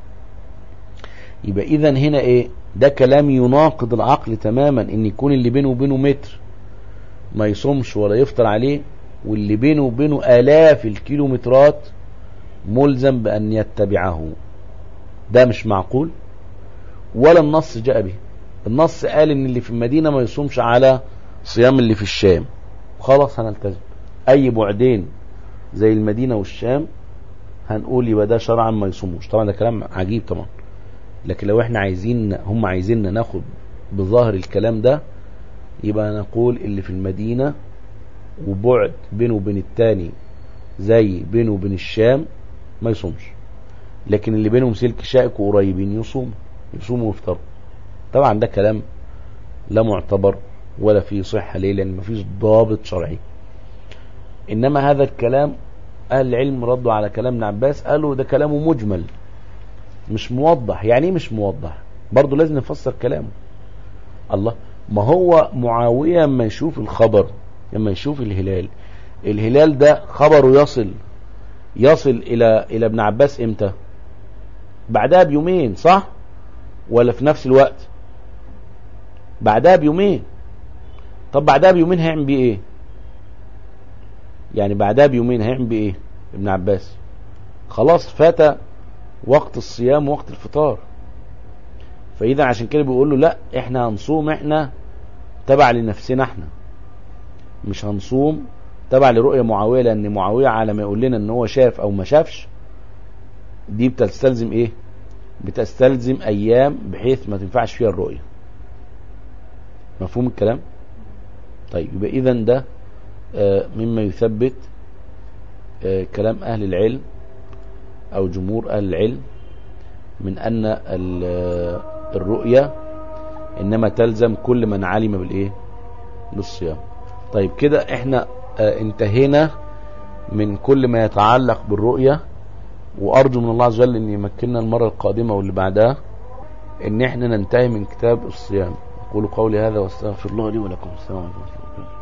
يبقى إذا هنا إيه ده كلام يناقض العقل تماما إن يكون اللي بينه وبينه متر ما يصومش ولا يفطر عليه واللي بينه وبينه آلاف الكيلومترات ملزم بأن يتبعه ده مش معقول ولا النص جاء به النص قال ان اللي في المدينة ما يصومش على صيام اللي في الشام خلاص هنلتزم اي بعدين زي المدينة والشام هنقول يبقى ده شرعا ما يصوموش طبعا ده كلام عجيب طبعا لكن لو احنا عايزين هم عايزيننا ناخد بظاهر الكلام ده يبقى نقول اللي في المدينة وبعد بينه وبين التاني زي بينه وبين الشام ما يصومش لكن اللي بينهم سلك شائك وقريبين يصوم يصوموا ويفطروا طبعا ده كلام لا معتبر ولا فيه صحة ليه لأن مفيش ضابط شرعي إنما هذا الكلام أهل العلم ردوا على كلام ابن عباس قالوا ده كلامه مجمل مش موضح يعني ايه مش موضح برضه لازم نفسر كلامه الله ما هو معاوية لما يشوف الخبر لما يشوف الهلال الهلال ده خبره يصل يصل الى الى ابن عباس امتى بعدها بيومين صح ولا في نفس الوقت بعدها بيومين طب بعدها بيومين هيعمل بيه ايه يعني بعدها بيومين هيعمل بيه ايه ابن عباس خلاص فات وقت الصيام وقت الفطار فاذا عشان كده بيقول له لا احنا هنصوم احنا تبع لنفسنا احنا مش هنصوم تبع لرؤية معاوية لان معاوية على ما يقول لنا ان هو شاف او ما شافش دي بتستلزم ايه بتستلزم ايام بحيث ما تنفعش فيها الرؤية مفهوم الكلام طيب يبقى اذا ده آه مما يثبت آه كلام اهل العلم او جمهور اهل العلم من ان الرؤية انما تلزم كل من علم بالايه بالصيام طيب كده احنا اه انتهينا من كل ما يتعلق بالرؤية وارجو من الله عز وجل ان يمكننا المرة القادمة واللي بعدها ان احنا ننتهي من كتاب الصيام اقول قولي هذا واستغفر الله لي ولكم السلام عليكم